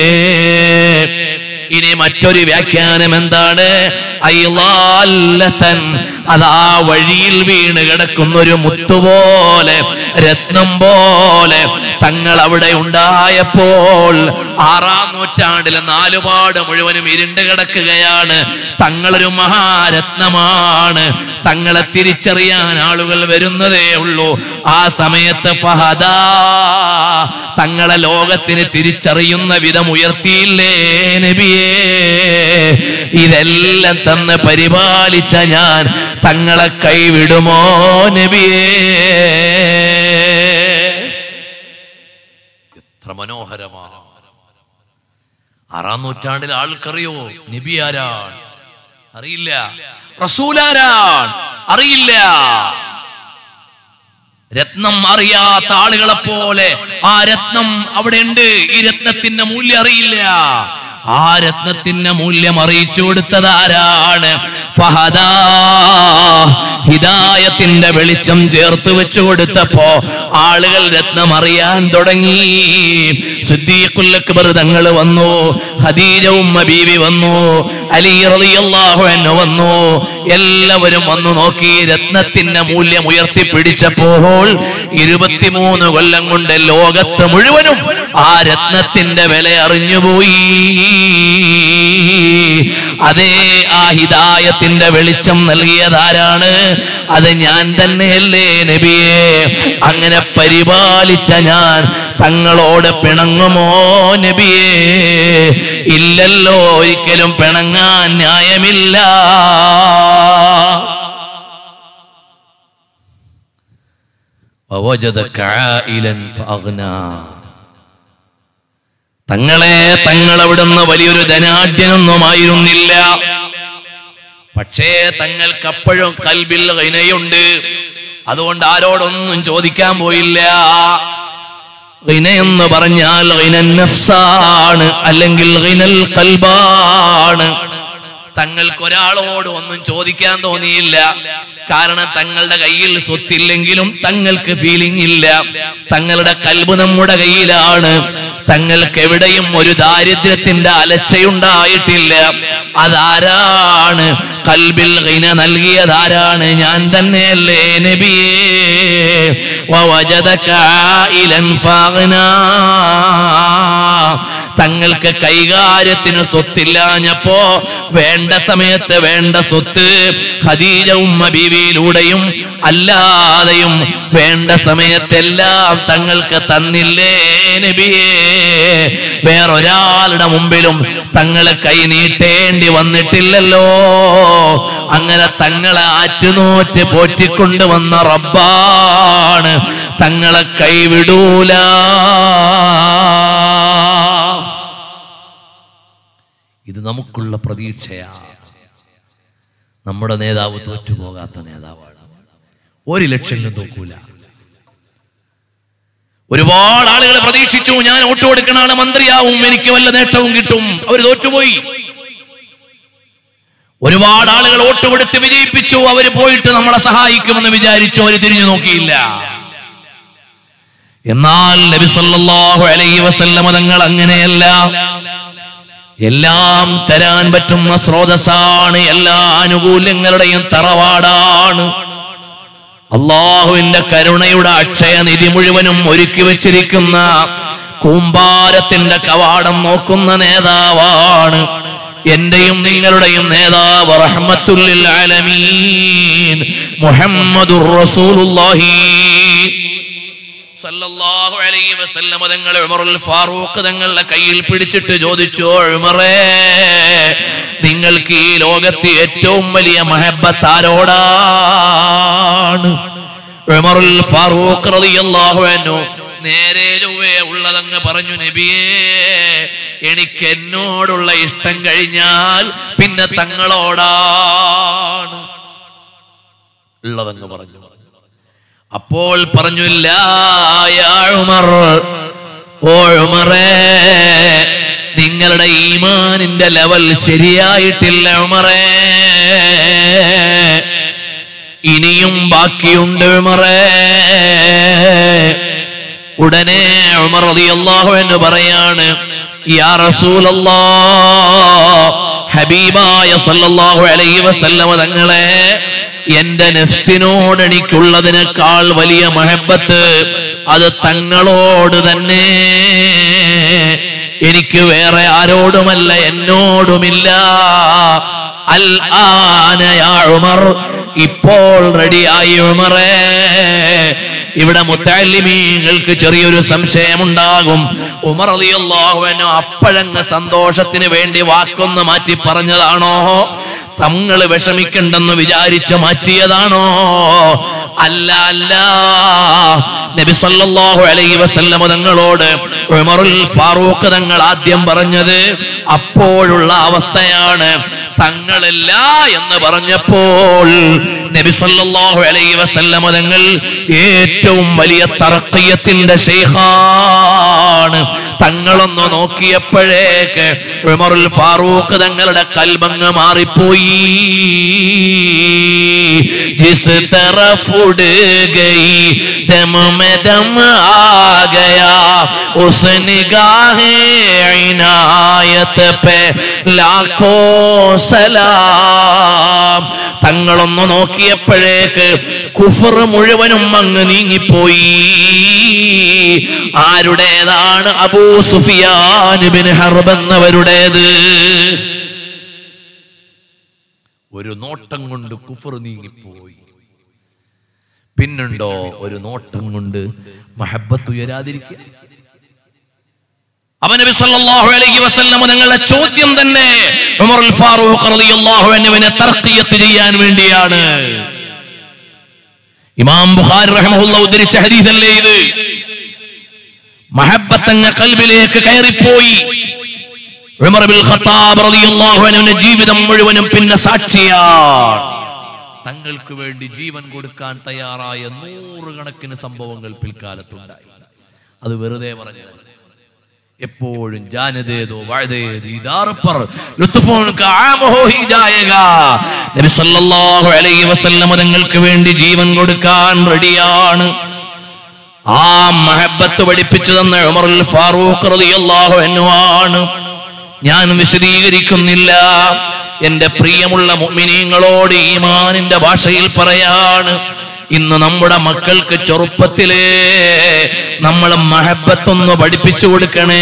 ഇനി മറ്റൊരു വ്യാഖ്യാനം എന്താണ് അയ്ലാല്ലതൻ അതാ വഴിയിൽ വീണ് കിടക്കുന്ന ഒരു മുത്തുപോലെ രത്നം പോലെ തങ്ങൾ അവിടെ ഉണ്ടായപ്പോൾ ആറാം നൂറ്റാണ്ടിലെ നാലുപാട് മുഴുവനും ഇരുണ്ട് കിടക്കുകയാണ് തങ്ങളൊരു മഹാരത്നമാണ് തങ്ങളെ തിരിച്ചറിയാൻ ആളുകൾ വരുന്നതേ ഉള്ളൂ ആ സമയത്ത് ഫഹദാ തങ്ങളെ ലോകത്തിന് തിരിച്ചറിയുന്ന വിധം ഉയർത്തിയില്ലേ നബിയേ ഇതെല്ലാം തന്ന് പരിപാലിച്ച ഞാൻ തങ്ങളെ കൈവിടുമോ നബിയേ എത്ര മനോഹരമാണ് ആറാം നൂറ്റാണ്ടിൽ ആൾക്കറിയോ നബി ആരാണ് അറിയില്ല റസൂലാരാണ് അറിയില്ല രത്നം അറിയാത്ത ആളുകളെ പോലെ ആ രത്നം അവിടെ ഉണ്ട് ഈ രത്നത്തിന്റെ മൂല്യം അറിയില്ല ആ രത്നത്തിന്റെ മൂല്യം അറിയിച്ചു കൊടുത്തത് ആരാണ് ഫഹദാ ഹിദായത്തിന്റെ വെളിച്ചം ചേർത്ത് വെച്ചു കൊടുത്തപ്പോ ആളുകൾ രത്നം അറിയാൻ തുടങ്ങി സിദ്ദീഖുൽ അക്ബർ തങ്ങൾ വന്നു ഖദീജ ഉമ്മ ബീവി വന്നു അലി റളിയല്ലാഹു അൻഹു വന്നു എല്ലാവരും വന്നു നോക്കി രത്നത്തിന്റെ മൂല്യം ഉയർത്തിപ്പിടിച്ചപ്പോൾ ഇരുപത്തിമൂന്ന് കൊല്ലം കൊണ്ട് ലോകത്ത് മുഴുവനും ആ രത്നത്തിന്റെ വില അറിഞ്ഞുപോയി അതേ ആ ഹിദായത്തിന്റെ വെളിച്ചം നൽകിയതാരാണ് അത് ഞാൻ തന്നെയല്ലേ നബിയെ അങ്ങനെ പരിപാലിച്ച ഞാൻ തങ്ങളോട് പിണങ്ങുമോ നബിയെ ഇല്ലല്ലോ ഒരിക്കലും പിണങ്ങാൻ ന്യായമില്ല ووجدك عائلا فأغنى തങ്ങളെ തങ്ങൾ അവിടുന്ന് വലിയൊരു ധനാഢ്യനൊന്നുമായിരുന്നില്ല പക്ഷേ തങ്ങൾക്ക് അപ്പോഴും കൽബിൽ ഗൈനയുണ്ട് അതുകൊണ്ട് ആരോടൊന്നും ചോദിക്കാൻ പോയില്ല ഗൈന എന്ന് പറഞ്ഞാൽ ഗൈനൻ നഫ്സാണ് അല്ലെങ്കിൽ ഗൈനൽ കൽബാണ് തങ്ങൾക്ക് ഒരാളോട് ഒന്നും ചോദിക്കാൻ തോന്നിയില്ല കാരണം തങ്ങളുടെ കയ്യിൽ സ്വത്തില്ലെങ്കിലും തങ്ങൾക്ക് ഫീലിംഗ് ഇല്ല തങ്ങളുടെ കൽബ് നമ്മുടെ കയ്യിലാണ് തങ്ങൾക്ക് എവിടെയും ഒരു ദാരിദ്ര്യത്തിന്റെ അലച്ചയുണ്ടായിട്ടില്ല അതാരാണ് കൽബിൽ ഗിന നൽകിയതാരാണ് ഞാൻ തന്നെയല്ലേ നബിയേ വവജദക ആയിലൻ ഫാഗ്നാ തങ്ങൾക്ക് കൈകാര്യത്തിന് സ്വത്തില്ലാഞ്ഞപ്പോ വേണ്ട സമയത്ത് വേണ്ട സ്വത്ത് ഖദീജ ഉമ്മ ബീവിയിലൂടെയും അല്ലാതെയും വേണ്ട സമയത്തെല്ലാം തങ്ങൾക്ക് തന്നില്ലേ നബിയേ വേറൊരാളുടെ മുമ്പിലും തങ്ങളെ കൈ നീട്ടേണ്ടി വന്നിട്ടില്ലല്ലോ അങ്ങനെ തങ്ങളെ ആറ്റുനോറ്റ് പോറ്റിക്കൊണ്ടുവന്ന റബ്ബാണ് തങ്ങളെ കൈവിടൂല ഇത് നമുക്കുള്ള പ്രതീക്ഷയാണ് നമ്മുടെ നേതാവ് തോറ്റുപോകാത്ത നേതാവാണ് ഒരു ലക്ഷം തോക്കൂല ഒരുപാട് ആളുകൾ പ്രതീക്ഷിച്ചു ഞാൻ വോട്ട് കൊടുക്കണ ആള് മന്ത്രിയാവും എനിക്ക് വല്ല നേട്ടവും കിട്ടും അവർ തോറ്റുപോയി ഒരുപാട് ആളുകൾ വോട്ട് കൊടുത്ത് വിജയിപ്പിച്ചു അവര് പോയിട്ട് നമ്മളെ സഹായിക്കുമെന്ന് വിചാരിച്ചു അവര് തിരിഞ്ഞു നോക്കിയില്ല എന്നാൽ നബി സല്ലല്ലാഹു അലൈഹി വസല്ലമ തങ്ങൾ അങ്ങനെയല്ല എല്ലാം തരാൻ പറ്റുന്ന സ്രോതസ്സാണ് എല്ലാ ആനുകൂല്യങ്ങളുടെയും തറവാടാണ് അള്ളാഹുവിന്റെ കരുണയുടെ അക്ഷയനിധി മുഴുവനും ഒരുക്കി വെച്ചിരിക്കുന്ന കൂമ്പാരത്തിന്റെ കവാടം നോക്കുന്ന നേതാവാണ് എന്റെയും നിങ്ങളുടെയും നേതാവ് റഹ്മത്തുല്ലിൽ ആലമീൻ മുഹമ്മദുർ റസൂലുള്ളാഹി സല്ലല്ലാഹു അലൈഹി വസല്ലമ തങ്ങൾ ഉമറുൽ ഫാറൂഖ് തങ്ങളുടെ കയ്യിൽ പിടിച്ചിട്ട് ചോദിച്ചു ഉമറേ നിങ്ങൾക്ക് ഈ ലോകത്ത് ഏറ്റവും വലിയ മഹബത്ത് ആരോടാണ് ഉമറുൽ ഫാറൂഖ് റളിയല്ലാഹു അൻഹു നേരെ ചൊവ്വേ ഉള്ളതങ്ങ് പറഞ്ഞു നബിയേ എനിക്ക് എന്നോടുള്ള ഇഷ്ടം കഴിഞ്ഞാൽ പിന്നെ തങ്ങളോടാണ് ഉള്ളതങ്ങ് പറഞ്ഞു അപ്പോൾ പറഞ്ഞു "ലാ യാ ഉമർ ഓ ഉമറേ നിങ്ങളുടെ ഈമാനിന്റെ ലെവൽ ശരിയായിട്ടില്ല ഉമറേ ഇനിയും ബാക്കിയുണ്ട് ഉമറേ ഉടനെ ഉമർ റളിയല്ലാഹു എന്ന് പറയാണ് യാ റസൂലല്ലാ ഹബീബായ സല്ലല്ലാഹു അലൈഹി വസല്ലമ തങ്ങളെ എന്റെ നഫ്സിനോട് എനിക്കുള്ളതിനേക്കാൾ വലിയ മഹബത്ത് അത് തങ്ങളോട് തന്നെ എനിക്ക് വേറെ ആരോടുമല്ല എന്നോടുമില്ല അൽ ആന യാ ഉമർ ഇപ്പോൾ റെഡിയായി ഉമറേ ഇവിടെ മുത്താലിമീങ്ങൾക്ക് ചെറിയൊരു സംശയമുണ്ടാകും ഉമർ അലിയല്ലാഹു അൻഹു അപ്പോഴങ്ങ് സന്തോഷത്തിന് വേണ്ടി വാക്കൊന്ന് മാറ്റി പറഞ്ഞതാണോ തങ്ങൾ വിഷമിക്കണ്ടെന്ന് വിചാരിച്ച് മാറ്റിയതാണോ അല്ല അല്ല നബി സല്ലല്ലാഹു അലൈഹി വസല്ലമ തങ്ങളോട് ഉമറുൽ ഫാറൂഖ് തങ്ങൾ ആദ്യം പറഞ്ഞത് അപ്പോഴുള്ള അവസ്ഥയാണ് തങ്ങളില്ല എന്ന് പറഞ്ഞപ്പോൾ നബി സല്ലല്ലാഹു അലൈഹി വസല്ലമ തങ്ങൾ ഏറ്റവും വലിയ തറക്കിയത്തിന്റെ ശൈഖാണ് തങ്ങളൊന്ന് നോക്കിയപ്പോഴേക്ക് ഉമറുൽ ഫാറൂഖ് തങ്ങളുടെ കൽബങ്ങ് മാറിപ്പോയി ജിസ് तरफ उड़ गई दम में दम आ गया उस निगाह इनायत पे लाखോ സലാം തങ്ങളൊന്ന് നോക്കിയപ്പോഴേക്ക് കുഫർ മുഴുവനും അങ്ങ് നീങ്ങിപ്പോയി ആരുടേതാണ് അബൂ സുഫിയാൻ ബിൻ ഹർബ് എന്നവരുടേത് ഒരു നോട്ടം കൊണ്ട് കുഫർ നീങ്ങിപ്പോയി പിന്നുണ്ടോ ഒരു നോട്ടം കൊണ്ട് മഹബത്ത് ഉയരാതിരിക്കുക അവൻ നബി സല്ലല്ലാഹു അലൈഹി വസല്ലം തങ്ങളുടെ ചോദ്യം തന്നെ ഉമറുൽ ഫാറൂഖ് റളിയല്ലാഹു അൻഹുവിനെ തർക്കിയത്ത് ചെയ്യാൻ വേണ്ടിയാണ് ഇമാം ബുഖാരി റഹിമഹുല്ലാഹ് ഉദ്ധരിച്ച ഹദീസല്ലേ ഇത് മഹബത്തങ്ങ കൽബിലേക്ക് കയറിപ്പോയി ഉമർ ബിൻ ഖത്താബ് റളിയല്ലാഹു അൻഹുവിന്റെ ജീവിതം മുഴുവനും പിന്നെ സാക്ഷിയാണ് തങ്ങൾക്ക് വേണ്ടി ജീവൻ കൊടുക്കാൻ തയ്യാറായ നൂറുകണക്കിന് സംഭവങ്ങൾ പിൽക്കാലത്തുണ്ടായി അത് വെറുതെ പറഞ്ഞത് എപ്പോഴും ജാനതേതോ വഴുതേത് ഇതാറപ്പർ ലുത്ഫുൻ കആമഹു ഹി ജായേഗാ. നബി സല്ലല്ലാഹു അലൈഹി വസല്ലം തങ്ങൾക്ക് വേണ്ടി ജീവൻ കൊടുക്കാൻ റെഡിയാണ് ആ മഹബത്ത് പഠിപ്പിച്ചു തന്ന ഉമറുൽ ഫാറൂഖ് റളിയല്ലാഹു അൻഹു ആണ് ഞാൻ വിശദീകരിക്കുന്നില്ല എന്റെ പ്രിയമുള്ള മുഅ്മിനീങ്ങളോട് ഈമാനിന്റെ ഭാഷയിൽ പറയാണ് ഇന്ന് നമ്മുടെ മക്കൾക്ക് ചെറുപ്പത്തിലേ നമ്മൾ മഹബത്തൊന്ന് പഠിപ്പിച്ചു കൊടുക്കണേ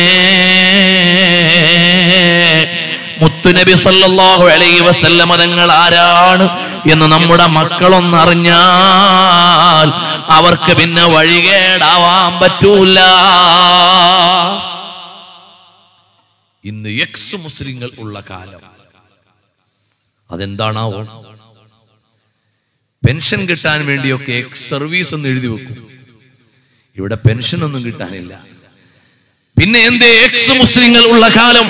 മുത്തുനബി സല്ലല്ലാഹു അലൈഹി വസല്ലമ തങ്ങൾ ആരാണ് എന്ന് നമ്മുടെ മക്കളൊന്ന് അറിഞ്ഞാൽ അവർക്ക് പിന്നെ വഴികേടാവാൻ പറ്റൂല ഇന്ന് എക്സ് മുസ്ലിങ്ങൾ ഉള്ള കാലം അതെന്താണാവോ പെൻഷൻ കിട്ടാൻ വേണ്ടിയൊക്കെ എക്സ് സർവീസ് ഒന്ന് എഴുതി വെക്കും ഇവിടെ പെൻഷൻ ഒന്നും കിട്ടാനില്ല പിന്നെ എന്തേ എക്സ് മുസ്ലിങ്ങൾ ഉള്ള കാലം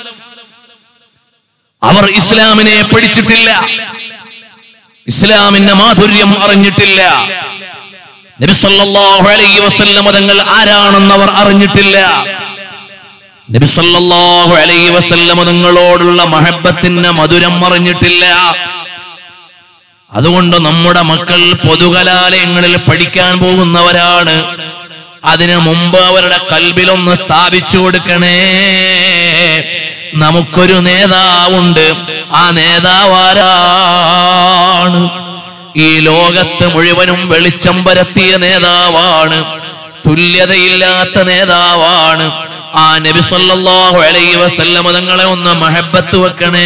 അവർ ഇസ്ലാമിനെ പഠിച്ചിട്ടില്ല ഇസ്ലാമിന്റെ മാധുര്യം അറിഞ്ഞിട്ടില്ല നബി സല്ലല്ലാഹു അലൈഹി വസല്ലം തങ്ങൾ ആരാണെന്ന് അവർ അറിഞ്ഞിട്ടില്ല നബി സല്ലല്ലാഹു അലൈഹി വസല്ലം തങ്ങളോടുള്ള മഹബത്തിന്റെ മധുരം അറിഞ്ഞിട്ടില്ല അതുകൊണ്ട് നമ്മുടെ മക്കൾ പൊതുകലാലയങ്ങളിൽ പഠിക്കാൻ പോകുന്നവരാണ് അതിനു മുമ്പ് അവരുടെ കൽബിലൊന്ന് സ്ഥാപിച്ചു കൊടുക്കണേ നമുക്കൊരു നേതാവുണ്ട് ആ നേതാവാരാണ് ഈ ലോകത്ത് മുഴുവനും വെളിച്ചം പരത്തിയ നേതാവാണ് തുല്യതയില്ലാത്ത നേതാവാണ് ആ നബി സല്ലല്ലാഹു അലൈഹി വസല്ലമ തങ്ങളെ ഒന്ന് മഹബത്ത് വെക്കണേ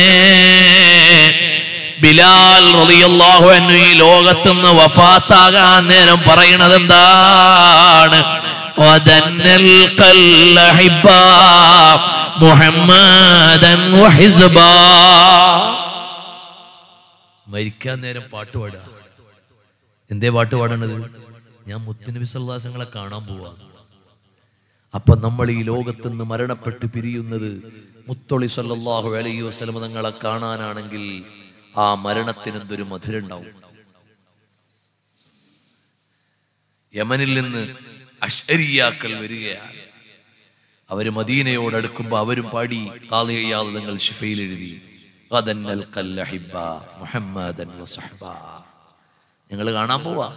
ബിലാൽ റളിയല്ലാഹു അൻഹു ഈ ലോകത്തുനിന്ന് വഫാത്താകാൻ നേരം പറയണത് എന്താണ് വദന്നൽ ഖല്ലഹിബ മുഹമ്മദൻ വഹിസ്ബാ മരിക്കാൻ നേരം പാട്ട് പാടുക എന്തേ പാട്ട് പാടണത് ഞാൻ മുത്തുനബി സല്ലാസങ്ങളെ കാണാൻ പോവാ അപ്പൊ നമ്മൾ ഈ ലോകത്ത് നിന്ന് മരണപ്പെട്ട് പിരിയുന്നത് മുത്തൊളി സല്ലല്ലാഹു അലൈഹി വസല്ലം തങ്ങളെ കാണാനാണെങ്കിൽ ആ മരണത്തിന് എന്തൊരു മധുരം ഉണ്ടാവും യമനിൽ നിന്ന് അഷരിയാക്കൾ വരികയാണ് അവര് മദീനയോട് അടുക്കുമ്പോ അവരും പാടി കാളിയാതെ നിങ്ങൾ ഷിഫയിൽ എഴുതി ഖദന്നൽ ഖല്ലഹിബ്ബ മുഹമ്മദൻ വസഹ്ബ ഞങ്ങൾ കാണാൻ പോവാ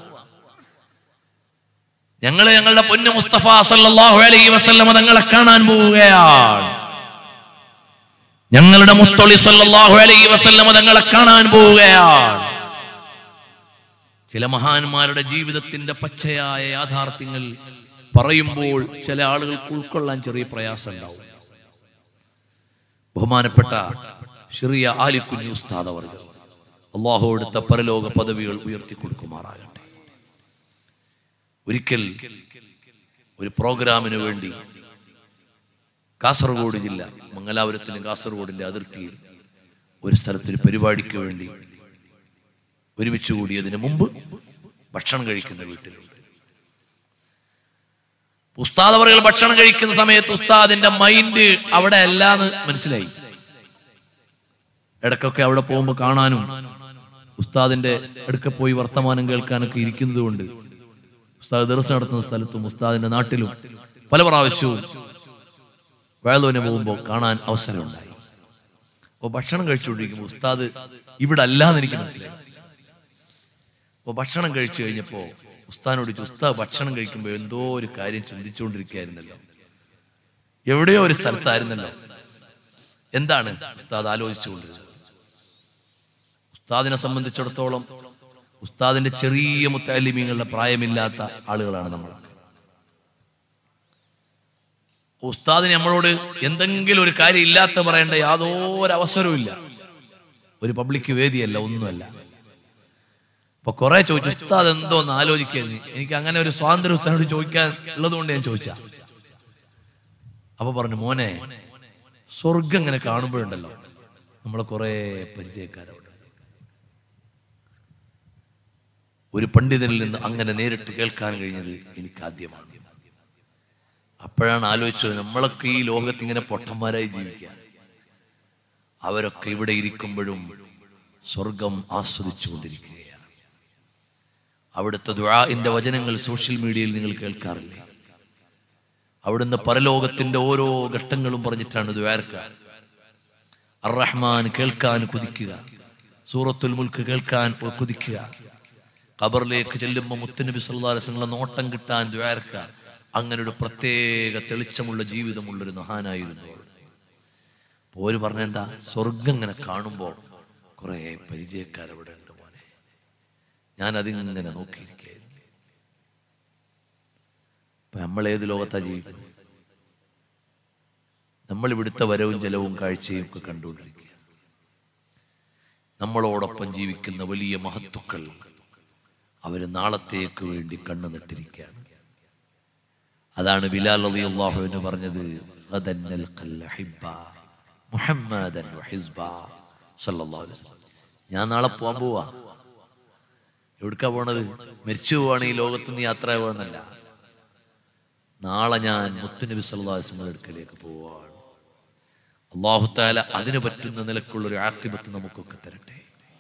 ഞങ്ങള് ഞങ്ങളുടെ പൊന്നു മുസ്തഫ സല്ലല്ലാഹു അലൈഹി വസല്ലമ തങ്ങളെ കാണാൻ പോവുകയാണ് ഞങ്ങളുടെ മുത്തൊളി സല്ലല്ലാഹു അലൈഹി വസല്ലമ തങ്ങളെ കാണാൻ പോവുകയാണ് ചില മഹാന്മാരുടെ ജീവിതത്തിന്റെ പച്ചയായ യാഥാർത്ഥ്യങ്ങൾ പറയുമ്പോൾ ചില ആളുകൾക്ക് ഉൾക്കൊള്ളാൻ ചെറിയ പ്രയാസം ഉണ്ടാവും ബഹുമാനപ്പെട്ട ഷിറിയ ആലിക്കുഞ്ഞു ഉസ്താദ് അവർ അള്ളാഹു എടുത്ത പരലോക പദവികൾ ഉയർത്തി കൊടുക്കുമാറാകട്ടെ ഒരിക്കൽ ഒരു പ്രോഗ്രാമിന് വേണ്ടി കാസർഗോഡ് ജില്ല മംഗലാപുരത്തിന് കാസർഗോഡിന്റെ അതിർത്തിയിൽ ഒരു സ്ഥലത്തൊരു പരിപാടിക്ക് വേണ്ടി ഒരുമിച്ച് കൂടിയതിന് മുമ്പ് ഭക്ഷണം കഴിക്കുന്ന വീട്ടിലുണ്ട് ഉസ്താദ് അവറുകൾ ഭക്ഷണം കഴിക്കുന്ന സമയത്ത് ഉസ്താദിന്റെ മൈൻഡ് അവിടെ അല്ലാന്ന് മനസ്സിലായി ഇടക്കൊക്കെ അവിടെ പോകുമ്പോൾ കാണാനും ഉസ്താദിന്റെ അടുക്ക പോയി വർത്തമാനം കേൾക്കാനൊക്കെ ഇരിക്കുന്നത് കൊണ്ട് ഉസ്താദ് ദർസ് നടത്തുന്ന സ്ഥലത്തും ഉസ്താദിന്റെ നാട്ടിലും പല പ്രാവശ്യവും വേളോനെ പോകുമ്പോൾ കാണാൻ അവസരമുണ്ടായി അപ്പോൾ ഭക്ഷണം കഴിച്ചുകൊണ്ടിരിക്കുമ്പോൾ ഉസ്താദ് ഇവിടെ അല്ലാന്ന് എനിക്ക് മനസ്സിലായി അപ്പോൾ ഭക്ഷണം കഴിച്ചു കഴിഞ്ഞപ്പോൾ ഉസ്താദിനോട് ചോദിച്ചു ഉസ്താദ് ഭക്ഷണം കഴിക്കുമ്പോൾ എന്തോ ഒരു കാര്യം ചിന്തിച്ചുകൊണ്ടിരിക്കുകയായിരുന്നല്ലോ എവിടെയോ ഒരു സ്ഥലത്തായിരുന്നല്ലോ എന്താണ് ഉസ്താദ് ആലോചിച്ചുകൊണ്ടിരുന്നത് ഉസ്താദിനെ സംബന്ധിച്ചിടത്തോളം ഉസ്താദിന്റെ ചെറിയ മുത്താലിമീങ്ങളുടെ പ്രായമില്ലാത്ത ആളുകളാണ് നമ്മളൊക്കെ ഉസ്താദിന് നമ്മളോട് എന്തെങ്കിലും ഒരു കാര്യം ഇല്ലാത്ത പറയേണ്ട യാതൊരു അവസരവും ഇല്ല ഒരു പബ്ലിക് വേദിയല്ല ഒന്നുമല്ല അപ്പൊ കുറെ ചോദിച്ചു ഉസ്താദ് എന്തോ ഒന്ന് ആലോചിക്കരുത് എനിക്ക് അങ്ങനെ ഒരു സ്വാതന്ത്ര്യം ഉസ്താദിനോട് ചോദിക്കാൻ ഉള്ളത് കൊണ്ട് ഞാൻ ചോദിച്ച അപ്പൊ പറഞ്ഞു മോനെ സ്വർഗം ഇങ്ങനെ കാണുമ്പോഴുണ്ടല്ലോ നമ്മളെ കുറെ പരിചയക്കാരവിടെ ഒരു പണ്ഡിതനിൽ നിന്ന് അങ്ങനെ നേരിട്ട് കേൾക്കാൻ കഴിഞ്ഞത് എനിക്ക് ആദ്യമാണ് അപ്പോഴാണ് ആലോചിച്ചത് നമ്മളൊക്കെ ഈ ലോകത്ത് ഇങ്ങനെ പൊട്ടന്മാരായി ജീവിക്കാൻ അവരൊക്കെ ഇവിടെ ഇരിക്കുമ്പോഴും സ്വർഗം ആസ്വദിച്ചുകൊണ്ടിരിക്കുകയാണ് അവിടുത്തെ ദുആഇന്റെ വചനങ്ങൾ സോഷ്യൽ മീഡിയയിൽ നിങ്ങൾ കേൾക്കാറില്ലേ അവിടുന്ന് പരലോകത്തിന്റെ ഓരോ ഘട്ടങ്ങളും പറഞ്ഞിട്ടാണ് ദ്വാരക്ക അർ റഹ്മാൻ കേൾക്കാൻ കുതിക്കുക സൂറത്തുൽ മുൽക്ക് കേൾക്കാൻ കുതിക്കുക ഖബറിലേക്ക് ചെല്ലുമ്പോൾ മുത്തുനബി സല്ലല്ലാഹു അലൈഹി വസല്ലം നോട്ടം കിട്ടാൻ ദ്വാരക്ക അങ്ങനെ ഒരു പ്രത്യേക തെളിച്ചമുള്ള ജീവിതമുള്ള ഒരു മഹാനായിരുന്നു പോര് പറഞ്ഞെന്താ സ്വർഗം ഇങ്ങനെ കാണുമ്പോൾ കുറെ പരിചയക്കാരവിടെ ഉണ്ട് മോനെ ഞാൻ അതിങ്ങനെ നോക്കിയിരിക്കുകയായിരുന്നു അപ്പൊ നമ്മൾ ഏത് ലോകത്താ ജീവിക്കുന്നത് നമ്മൾ ഇവിടുത്തെ വരവും ജലവും കാഴ്ചയും ഒക്കെ കണ്ടുകൊണ്ടിരിക്കുക നമ്മളോടൊപ്പം ജീവിക്കുന്ന വലിയ മഹത്തുക്കൾ അവര് നാളത്തേക്ക് വേണ്ടി കണ്ണു നട്ടിരിക്കുകയാണ് അതാണ് ബിലാൽ അലി അള്ളാഹുവിന് പറഞ്ഞത് "ഗദൻ നൽഖൽ അഹിബ്ബ മുഹമ്മദൻ വഹിസ്ബ സല്ലല്ലാഹു അലൈഹി വസല്ലം." ഞാൻ നാളെ പോകാൻ പോവാ എവിടുക്കാ പോണത് മരിച്ചു പോവാണ് ഈ ലോകത്ത് നിന്ന് യാത്ര പോവാന്നല്ല നാളെ ഞാൻ മുത്തുനബി സല്ലല്ലാഹു അലൈഹി വസല്ലം അടുക്കലേക്ക് പോവാണ് അള്ളാഹു താല അതിന് പറ്റുന്ന നിലക്കുള്ള ഒരു ആക്കിബത്ത് നമുക്കൊക്കെ തരട്ടെ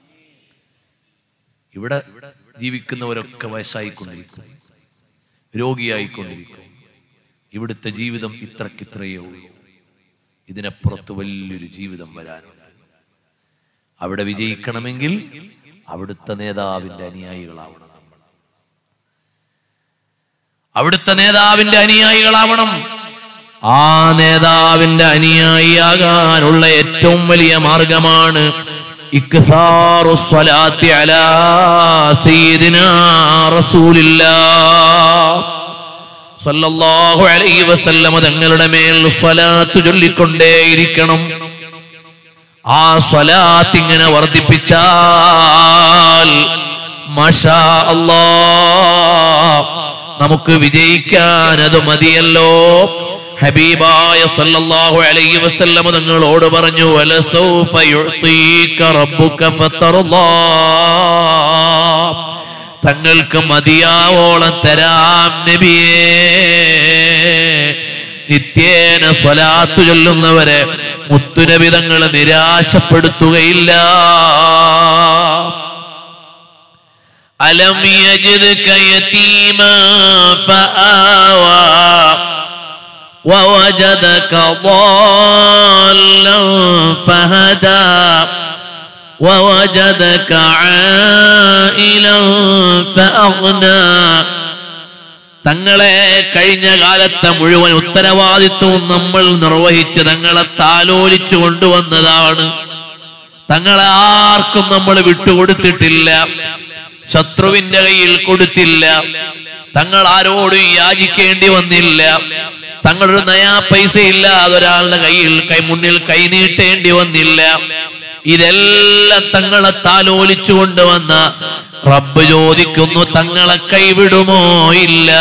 ഇവിടെ ജീവിക്കുന്നവരൊക്കെ വയസ്സായിക്കൊണ്ടിരിക്കും രോഗിയായിക്കൊണ്ടിരിക്കും ഇവിടുത്തെ ജീവിതം ഇത്രക്കിത്രയേ ഉള്ളൂ ഇതിനപ്പുറത്ത് വലിയൊരു ജീവിതം വരാനുണ്ട് അവിടെ വിജയിക്കണമെങ്കിൽ അവിടുത്തെ നേതാവിന്റെ അനുയായികളാവണം നമ്മൾ അവിടുത്തെ നേതാവിന്റെ അനുയായികളാവണം ആ നേതാവിന്റെ അനുയായിയാകാനുള്ള ഏറ്റവും വലിയ മാർഗമാണ് ഇക്സാറു സ്വലാത്തി അലാ സയ്യിദിനാ റസൂലില്ലാഹ് സല്ലല്ലാഹു അലൈഹി വസല്ലമ തങ്ങളുടെ മേൽ സ്വലാത്ത് ചൊല്ലിക്കൊണ്ടേയിരിക്കണം ആ സ്വലാത്ത് ഇങ്ങനെ വർദ്ധിപ്പിച്ചാൽ മഷാ അല്ലാ നമുക്ക് വിജയിക്കാൻ അത് മതിയല്ലോ ഹബീബായ സല്ലല്ലാഹു അലൈഹി വസല്ലമ തങ്ങളോട് പറഞ്ഞു വലസൗഫ യുഅ്തീക റബ്ബുക ഫതർദാ തങ്ങൾക്ക് മതിയാവോളം തരാം നബിയേ നിത്യേന സ്വലാത്തു ചൊല്ലുന്നവരെ മുത്തുനബി തങ്ങൾ നിരാശപ്പെടുത്തുകയില്ല അലം യജിദ്ക യതീമാ ഫആവാ ووجدك ضالا فهدى ووجدك عائلا فأغنى തങ്ങളെ കഴിഞ്ഞ കാലത്തെ മുഴുവൻ ഉത്തരവാദിത്വവും നമ്മൾ നിർവഹിച്ച് തങ്ങളെ താലോലിച്ചു കൊണ്ടുവന്നതാണ് തങ്ങളെ ആർക്കും നമ്മൾ വിട്ടുകൊടുത്തിട്ടില്ല ശത്രുവിന്റെ കയ്യിൽ കൊടുത്തില്ല തങ്ങൾ ആരോടും യാചിക്കേണ്ടി വന്നില്ല തങ്ങളൊരു നയാ പൈസ ഇല്ലാതെ ഒരാളുടെ കയ്യിൽ കൈ മുന്നിൽ കൈനീട്ടേണ്ടി വന്നില്ല ഇതെല്ലാം തങ്ങളെ താലോലിച്ചു കൊണ്ടുവന്ന റബ്ബ് ചോദിക്കുന്നു തങ്ങളെ കൈവിടുമോ ഇല്ല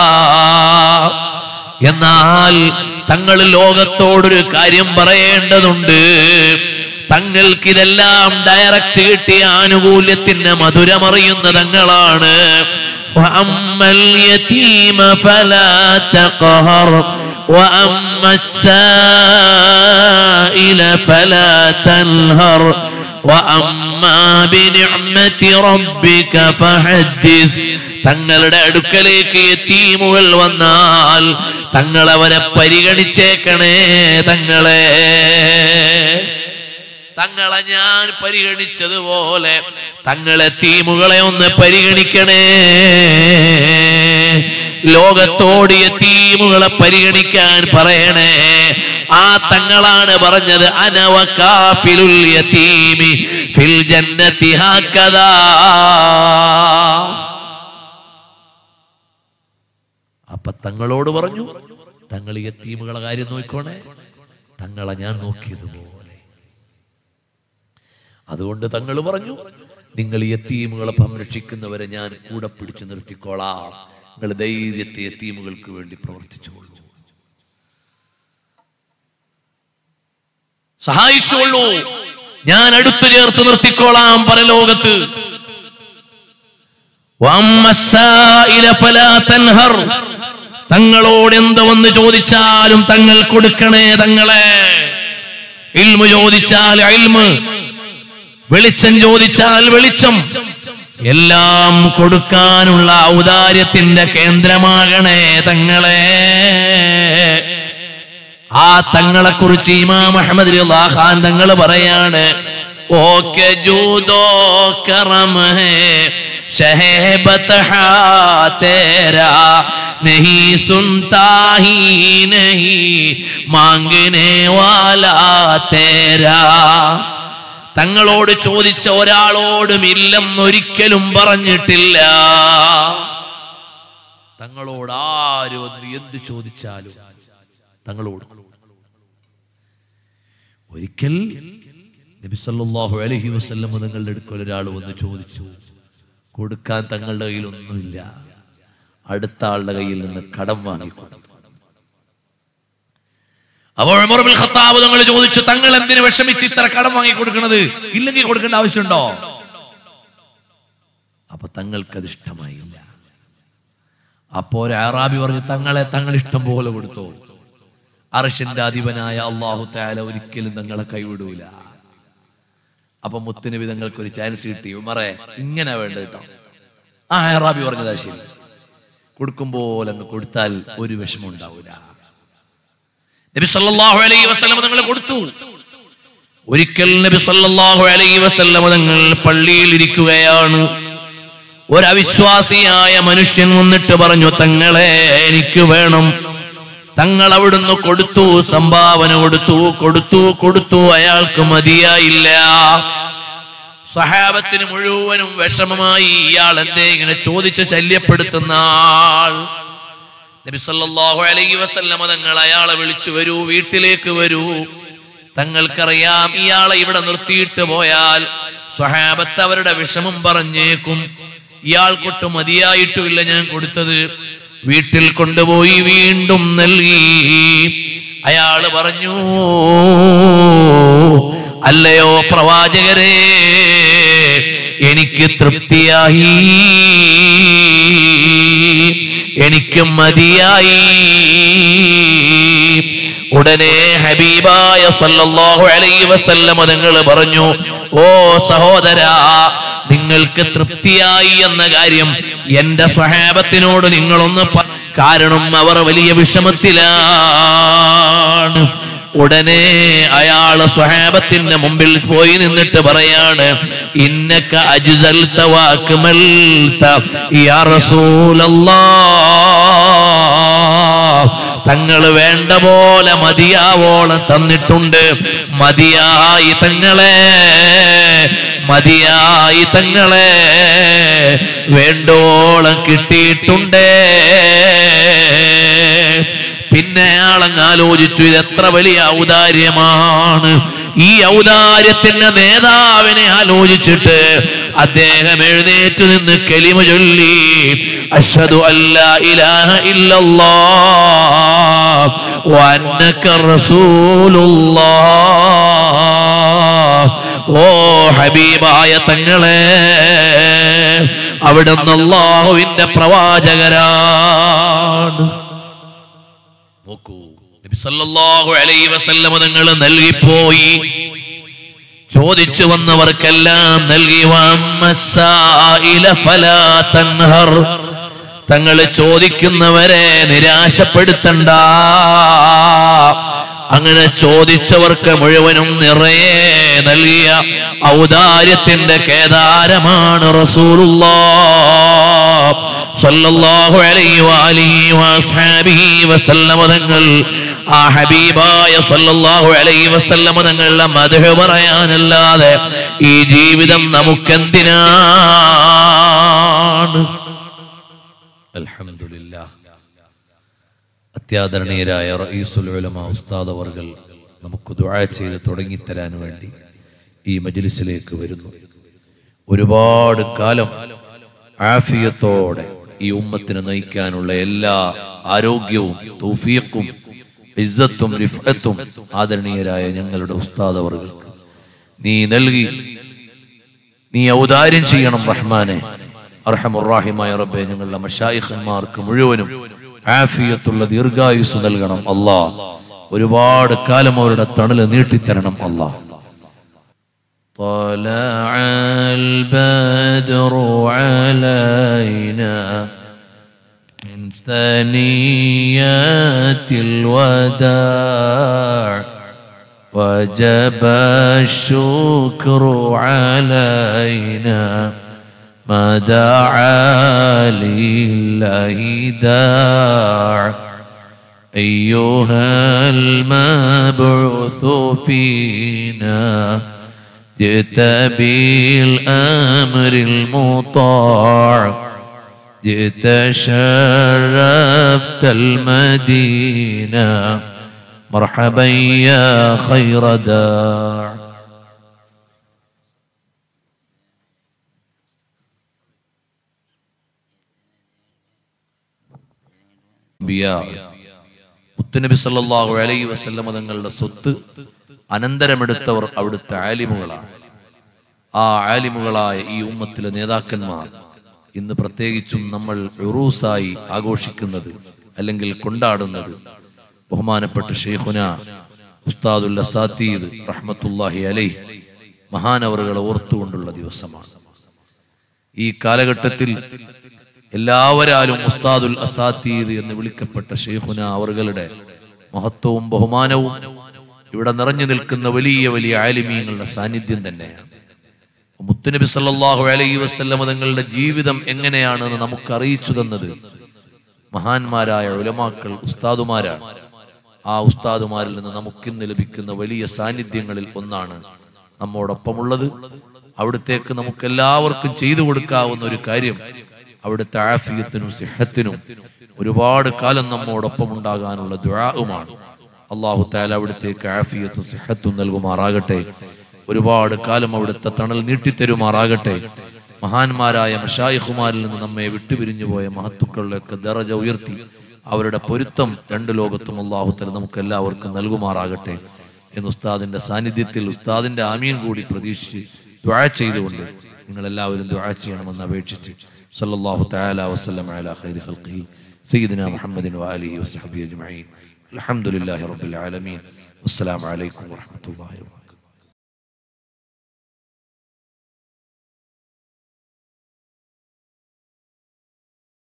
എന്നാൽ തങ്ങൾ ലോകത്തോടൊരു കാര്യം പറയേണ്ടതുണ്ട് തങ്ങൾക്ക് ഇതെല്ലാം ഡയറക്റ്റ് കിട്ടിയ ആനുകൂല്യത്തിന്റെ മധുരമറിയുന്ന തങ്ങളാണ് وأما اليتيم فلا تقهر وأما السائل فلا تنهر وأما بنعمة ربك فحدث തങ്ങളുടെ അടുക്കലേക്ക് എത്തീമുകൾ വന്നാൽ തങ്ങളവരെ പരിഗണിച്ചേക്കണേ തങ്ങളെ തങ്ങളെ ഞാൻ പരിഗണിച്ചതുപോലെ തങ്ങളെ തീമുകളെ ഒന്ന് പരിഗണിക്കണേ ലോകത്തോട് എത്തീമുകളെ പരിഗണിക്കാൻ പറയണേ ആ തങ്ങളാണ് പറഞ്ഞത് അനവക്കാഫിലുൽ യതീമി ഫിൽ ജന്നതി ഹാക്കദാ അപ്പൊ തങ്ങളോട് പറഞ്ഞു തങ്ങൾ ഈ യത്തീമുകളെ കാര്യം നോക്കിക്കോണേ തങ്ങളെ ഞാൻ നോക്കിയതുപോലെ അതുകൊണ്ട് തങ്ങൾ പറഞ്ഞു നിങ്ങൾ ഈ യത്തീമുകളെ സംരക്ഷിക്കുന്നവരെ ഞാൻ കൂടെ പിടിച്ചു നിർത്തിക്കോളാം നിങ്ങൾ ധൈര്യത്തെ യത്തീമുകൾക്ക് വേണ്ടി പ്രവർത്തിച്ചോളൂ സഹായിച്ചോളൂ ഞാൻ അടുത്തു ചേർത്ത് നിർത്തിക്കോളാം പരലോകത്ത് وأما السائل فلا تنهر തങ്ങളോട് എന്തുവന്ന് ചോദിച്ചാലും തങ്ങൾ കൊടുക്കണേ തങ്ങളെ ഇൽമു ചോദിച്ചാൽ ഇൽമ് വെളിച്ചം ചോദിച്ചാൽ വെളിച്ചം എല്ലാം കൊടുക്കാനുള്ള ഔദാര്യത്തിന്റെ കേന്ദ്രമാകണേ തങ്ങളെ ആ തങ്ങളെ കുറിച്ച് ഇമാം അഹമ്മദ് ഖാൻ തങ്ങൾ പറയാണ് ഓക്കെ ജൂദോ കറം ഹേ शहबत तेरा नहीं सुनता ही नहीं मांगने वाला तेरा തങ്ങളോട് ചോദിച്ച ഒരാളോടും ഇല്ലെന്നൊരിക്കലും പറഞ്ഞിട്ടില്ല തങ്ങളോട് ആര് വന്ന് എന്ത് ചോദിച്ചാലും തങ്ങളോട് ഒരിക്കൽ നബി സല്ലല്ലാഹു അലൈഹി വസല്ലം തങ്ങളുടെ അടുക്കൽ ഒരാൾ വന്ന് ചോദിച്ചു കൊടുക്കാൻ തങ്ങളുടെ കയ്യിൽ ഒന്നുമില്ല അടുത്ത ആളുടെ കയ്യിൽ നിന്ന് കടം വാങ്ങിക്കൊടുത്തു അപ്പോൾ ഉമർ ബിൻ ഖത്താബ് തങ്ങൾ ചോദിച്ചു തങ്ങൾ എന്തിനു വിഷമിച്ച് ഇത്ര കടം വാങ്ങി കൊടുക്കുന്നത് ഇല്ലെങ്കിൽ കൊടുക്കേണ്ട ആവശ്യമുണ്ടോ അപ്പൊ തങ്ങൾക്കത് ഇഷ്ടമായില്ല അപ്പോ ഒരു ആറാബി പറഞ്ഞു തങ്ങളെ തങ്ങൾ ഇഷ്ടം പോലെ കൊടുത്തോ അർഷിന്റെ അധിപനായ അള്ളാഹു താല ഒരിക്കലും തങ്ങളെ കൈവിടൂല അപ്പൊ മുത്തുനബി തങ്ങൾക്ക് ഒരു ചാൻസ് കിട്ടി ഉമറെ ഇങ്ങനെ വേണ്ട കേട്ടോ ആ ആറാബി പറഞ്ഞതാ ശരി കൊടുക്കുമ്പോൾ അങ്ങ് കൊടുത്താൽ ഒരു വിഷമം ഉണ്ടാവൂല നബി സല്ലല്ലാഹു അലൈഹി വസല്ലം തങ്ങൾ കൊടുത്തു ഒരിക്കൽ നബി സല്ലല്ലാഹു അലൈഹി വസല്ലം തങ്ങൾ പള്ളിയിൽ ഇരിക്കുകയാണ് ഒരു അവിശ്വാസിയായ മനുഷ്യൻ വന്നിട്ട് പറഞ്ഞു തങ്ങളെ എനിക്ക് വേണം തങ്ങൾ അവിടുന്ന് കൊടുത്തു സംഭാവന കൊടുത്തു കൊടുത്തു കൊടുത്തു അയാൾക്ക് മതിയായില്ല സഹാബത്തിന് മുഴുവനും വിഷമമായി ഇയാൾ എന്തേ ഇങ്ങനെ ചോദിച്ച് ശല്യപ്പെടുത്തുന്ന ആൾ നബി സല്ലല്ലാഹു അലൈഹി വസല്ലമ തങ്ങൾ അയാളെ വിളിച്ചു വരൂ വീട്ടിലേക്ക് വരൂ തങ്ങൾക്കറിയാം ഇയാളെ ഇവിടെ നിർത്തിയിട്ട് പോയാൽ സ്വഹാബത്ത് അവരുടെ വിഷമം പറഞ്ഞേക്കും ഇയാൾക്കൊട്ട് മതിയായിട്ടുമില്ല ഞാൻ കൊടുത്തത് വീട്ടിൽ കൊണ്ടുപോയി വീണ്ടും നൽകി അയാള് പറഞ്ഞു അല്ലയോ പ്രവാചകരെ എനിക്ക് തൃപ്തിയായി എനിക്ക് മതിയായി ഉടനെ ഹബീബായ സല്ലല്ലാഹു അലൈഹി വസല്ലം തങ്ങൾ പറഞ്ഞു ഓ സഹോദരാ നിങ്ങൾക്ക് തൃപ്തിയായി എന്ന കാര്യം എന്റെ സ്വഹാബത്തിനോട് നിങ്ങളൊന്ന് പ- കാരണം അവർ വലിയ വിഷമത്തിലാണ് ഉടനെ അയാള് സ്വഹാബത്തിന്റെ മുമ്പിൽ പോയി നിന്നിട്ട് പറയാണ് ഇന്നക്ക അജുസൽ യാ റസൂലല്ലാഹ് തങ്ങൾ വേണ്ട പോലെ മതിയാവോളം തന്നിട്ടുണ്ട് മതിയായി തങ്ങളെ മതിയായി തങ്ങളെ വേണ്ടോളം കിട്ടിയിട്ടുണ്ടേ പിന്നെ അയാളങ്ങ് ആലോചിച്ചു ഇത് എത്ര വലിയ ഔദാര്യമാണ് ഈ ഔദാര്യത്തിന്റെ നേതാവിനെ ആലോചിച്ചിട്ട് അദ്ദേഹം എഴുന്നേറ്റ് നിന്ന് കെലിമ ചൊല്ലി അഷ്ഹദു അല്ല ഇലാഹ ഇല്ലല്ലാഹ് വഅന്നക റസൂലുള്ളാഹ് ഓ ഹബീബായ തങ്ങളെ അവിടുന്ന് അള്ളാഹുവിന്റെ പ്രവാചകരാണ് നോക്കൂ നബി സല്ലല്ലാഹു അലൈഹി വസല്ലം തങ്ങൾ നൽകിപ്പോയി ചോദിച്ചു വന്നവർക്കെല്ലാം നൽകി വമ്മസ്സായില ഫലാ തൻഹർ തങ്ങൾ ചോദിക്കുന്നവരെ നിരാശപ്പെടുത്തണ്ട അങ്ങനെ ചോദിച്ചവർക്ക് മുഴുവനും നിറയെ നൽകിയ ഔദാര്യത്തിന്റെ കേദാരമാണ് റസൂലുള്ളാ സല്ലല്ലാഹു അലൈഹി വാലിഹി വസ്ഹാബിഹി വസല്ലമ തങ്ങൾ ആ ഹബീബായ സല്ലല്ലാഹു അലൈഹി വസല്ലമ തങ്ങളുടെ മധു പറയാനല്ലാതെ ഈ ജീവിതം നമുക്കെന്തിനാണ് അൽഹംദുലില്ലാ അത്യാദരണീയരായ റഈസുൽ ഉലമ ഉസ്താദ് അവർകൾ നമുക്ക് ദുആ ചെയ്ത് തുടങ്ങിത്തരാൻ വേണ്ടി ഈ മജ്ലിസിലേക്ക് വരുന്നു ഒരുപാട് കാലം ആഫിയത്തോടെ ഈ ഉമ്മത്തിനെ നയിക്കാനുള്ള എല്ലാ ആരോഗ്യവും തൗഫീഖും ഇസ്സത്തും റിഫത്തും ആദരണീയരായ ഞങ്ങളുടെ ഉസ്താദ് അവർകൾക്ക് നീ നൽകി നീ ഔദാര്യം ചെയ്യണം റഹ്മാനെ അർഹമുറാഹിമായ റബ്ബെ ഞങ്ങളുടെ മഷായിഖന്മാർക്ക് മുഴുവനും ആഫിയത്തുള്ള ദീർഘായുസ് നൽകണം അല്ലാ ഒരുപാട് കാലം അവരുടെ തണല് നീട്ടിത്തരണം അല്ലാ طلع البدر علينا من ثنيات الوداع وجب الشكر علينا ما دعا لله داع أيها المبعوث فينا جئت بالأمر المطاع جئت شرفت المدينة مرحبا يا خير داع മുത്തുനബി സല്ലല്ലാഹു അലൈഹി വസല്ലമ തങ്ങളുടെ സ്വത്ത് അനന്തരമെടുത്തവർ അവിടുത്തെ ആലിമുകളാണ് ആ ആലിമുകളായ ഈ ഉമ്മത്തിലെ നേതാക്കന്മാർ ഇന്ന് പ്രത്യേകിച്ചും നമ്മൾ ഉറൂസായി ആഘോഷിക്കുന്നത് അല്ലെങ്കിൽ കൊണ്ടാടുന്നത് ബഹുമാനപ്പെട്ട ഷെയ്ഖുന ഉസ്താദുൽ അസാത്തീദ് റഹ്മത്തുല്ലാഹി അലൈഹ് മഹാനവറുകളെ ഓർത്തുകൊണ്ടുള്ള ദിവസമാണ് ഈ കാലഘട്ടത്തിൽ എല്ലാവരാലും ഉസ്താദുൽ അസാത്തീദ് എന്ന് വിളിക്കപ്പെട്ട ഷെയ്ഖുന അവറുകളുടെ മഹത്വവും ബഹുമാനവും ഇവിടെ നിറഞ്ഞു നിൽക്കുന്ന വലിയ വലിയ ആലിമീങ്ങളുടെ സാന്നിധ്യം തന്നെയാണ് മുത്തുനബി സല്ലല്ലാഹു അലൈഹി വസല്ലമ തങ്ങളുടെ ജീവിതം എങ്ങനെയാണെന്ന് നമുക്ക് അറിയിച്ചു തന്നത് മഹാന്മാരായ ഉലമാക്കൾ ഉസ്താദുമാരാണ് ആ ഉസ്താദുമാരിൽ നിന്ന് നമുക്കിന്ന് ലഭിക്കുന്ന വലിയ സാന്നിധ്യങ്ങളിൽ ഒന്നാണ് നമ്മോടൊപ്പമുള്ളത് അവിടത്തേക്ക് നമുക്ക് എല്ലാവർക്കും ചെയ്തു കൊടുക്കാവുന്ന ഒരു കാര്യം അവിടുത്തെ ആഫിയത്തിനും സിഹത്തിനും ഒരുപാട് കാലം നമ്മോടൊപ്പം ഉണ്ടാകാനുള്ള ദുആവുമാണ് അള്ളാഹു താല അവിടുത്തേക്ക് ആഫിയത്തും സിഹത്തും നൽകുമാറാകട്ടെ ഒരുപാട് കാലം അവിടുത്തെ തണൽ നീട്ടിത്തരുമാറാകട്ടെ മഹാന്മാരായ മഷായിഖുമാരിൽ നിന്ന് നമ്മെ വിട്ടുപിരിഞ്ഞു പോയ മഹത്തുക്കളിലേക്ക് ദറജ ഉയർത്തി അവരുടെ പൊരുത്തം രണ്ട് ലോകത്തും അള്ളാഹുത്തല നമുക്ക് എല്ലാവർക്കും നൽകുമാറാകട്ടെ എന്ന് ഉസ്താദിന്റെ സാന്നിധ്യത്തിൽ ഉസ്താദിന്റെ ആമീൻ കൂടി പ്രതീക്ഷിച്ച് ദ്വാ ചെയ്തുകൊണ്ട് നിങ്ങൾ എല്ലാവരും ദ്വാ ചെയ്യണമെന്ന് അപേക്ഷിച്ച് സല്ലല്ലാഹു തആല വസല്ലം അലാ ഖൈരി ഖൽഖിഹി സയ്യിദിന മുഹമ്മദിൻ വആലിഹി വസഹബിഹി അജ്മഈൻ അൽഹംദുലില്ലാഹി റബ്ബിൽ ആലമീൻ വസ്സലാമു അലൈക്കും വറഹ്മത്തുള്ളാഹി വബറകാതുഹു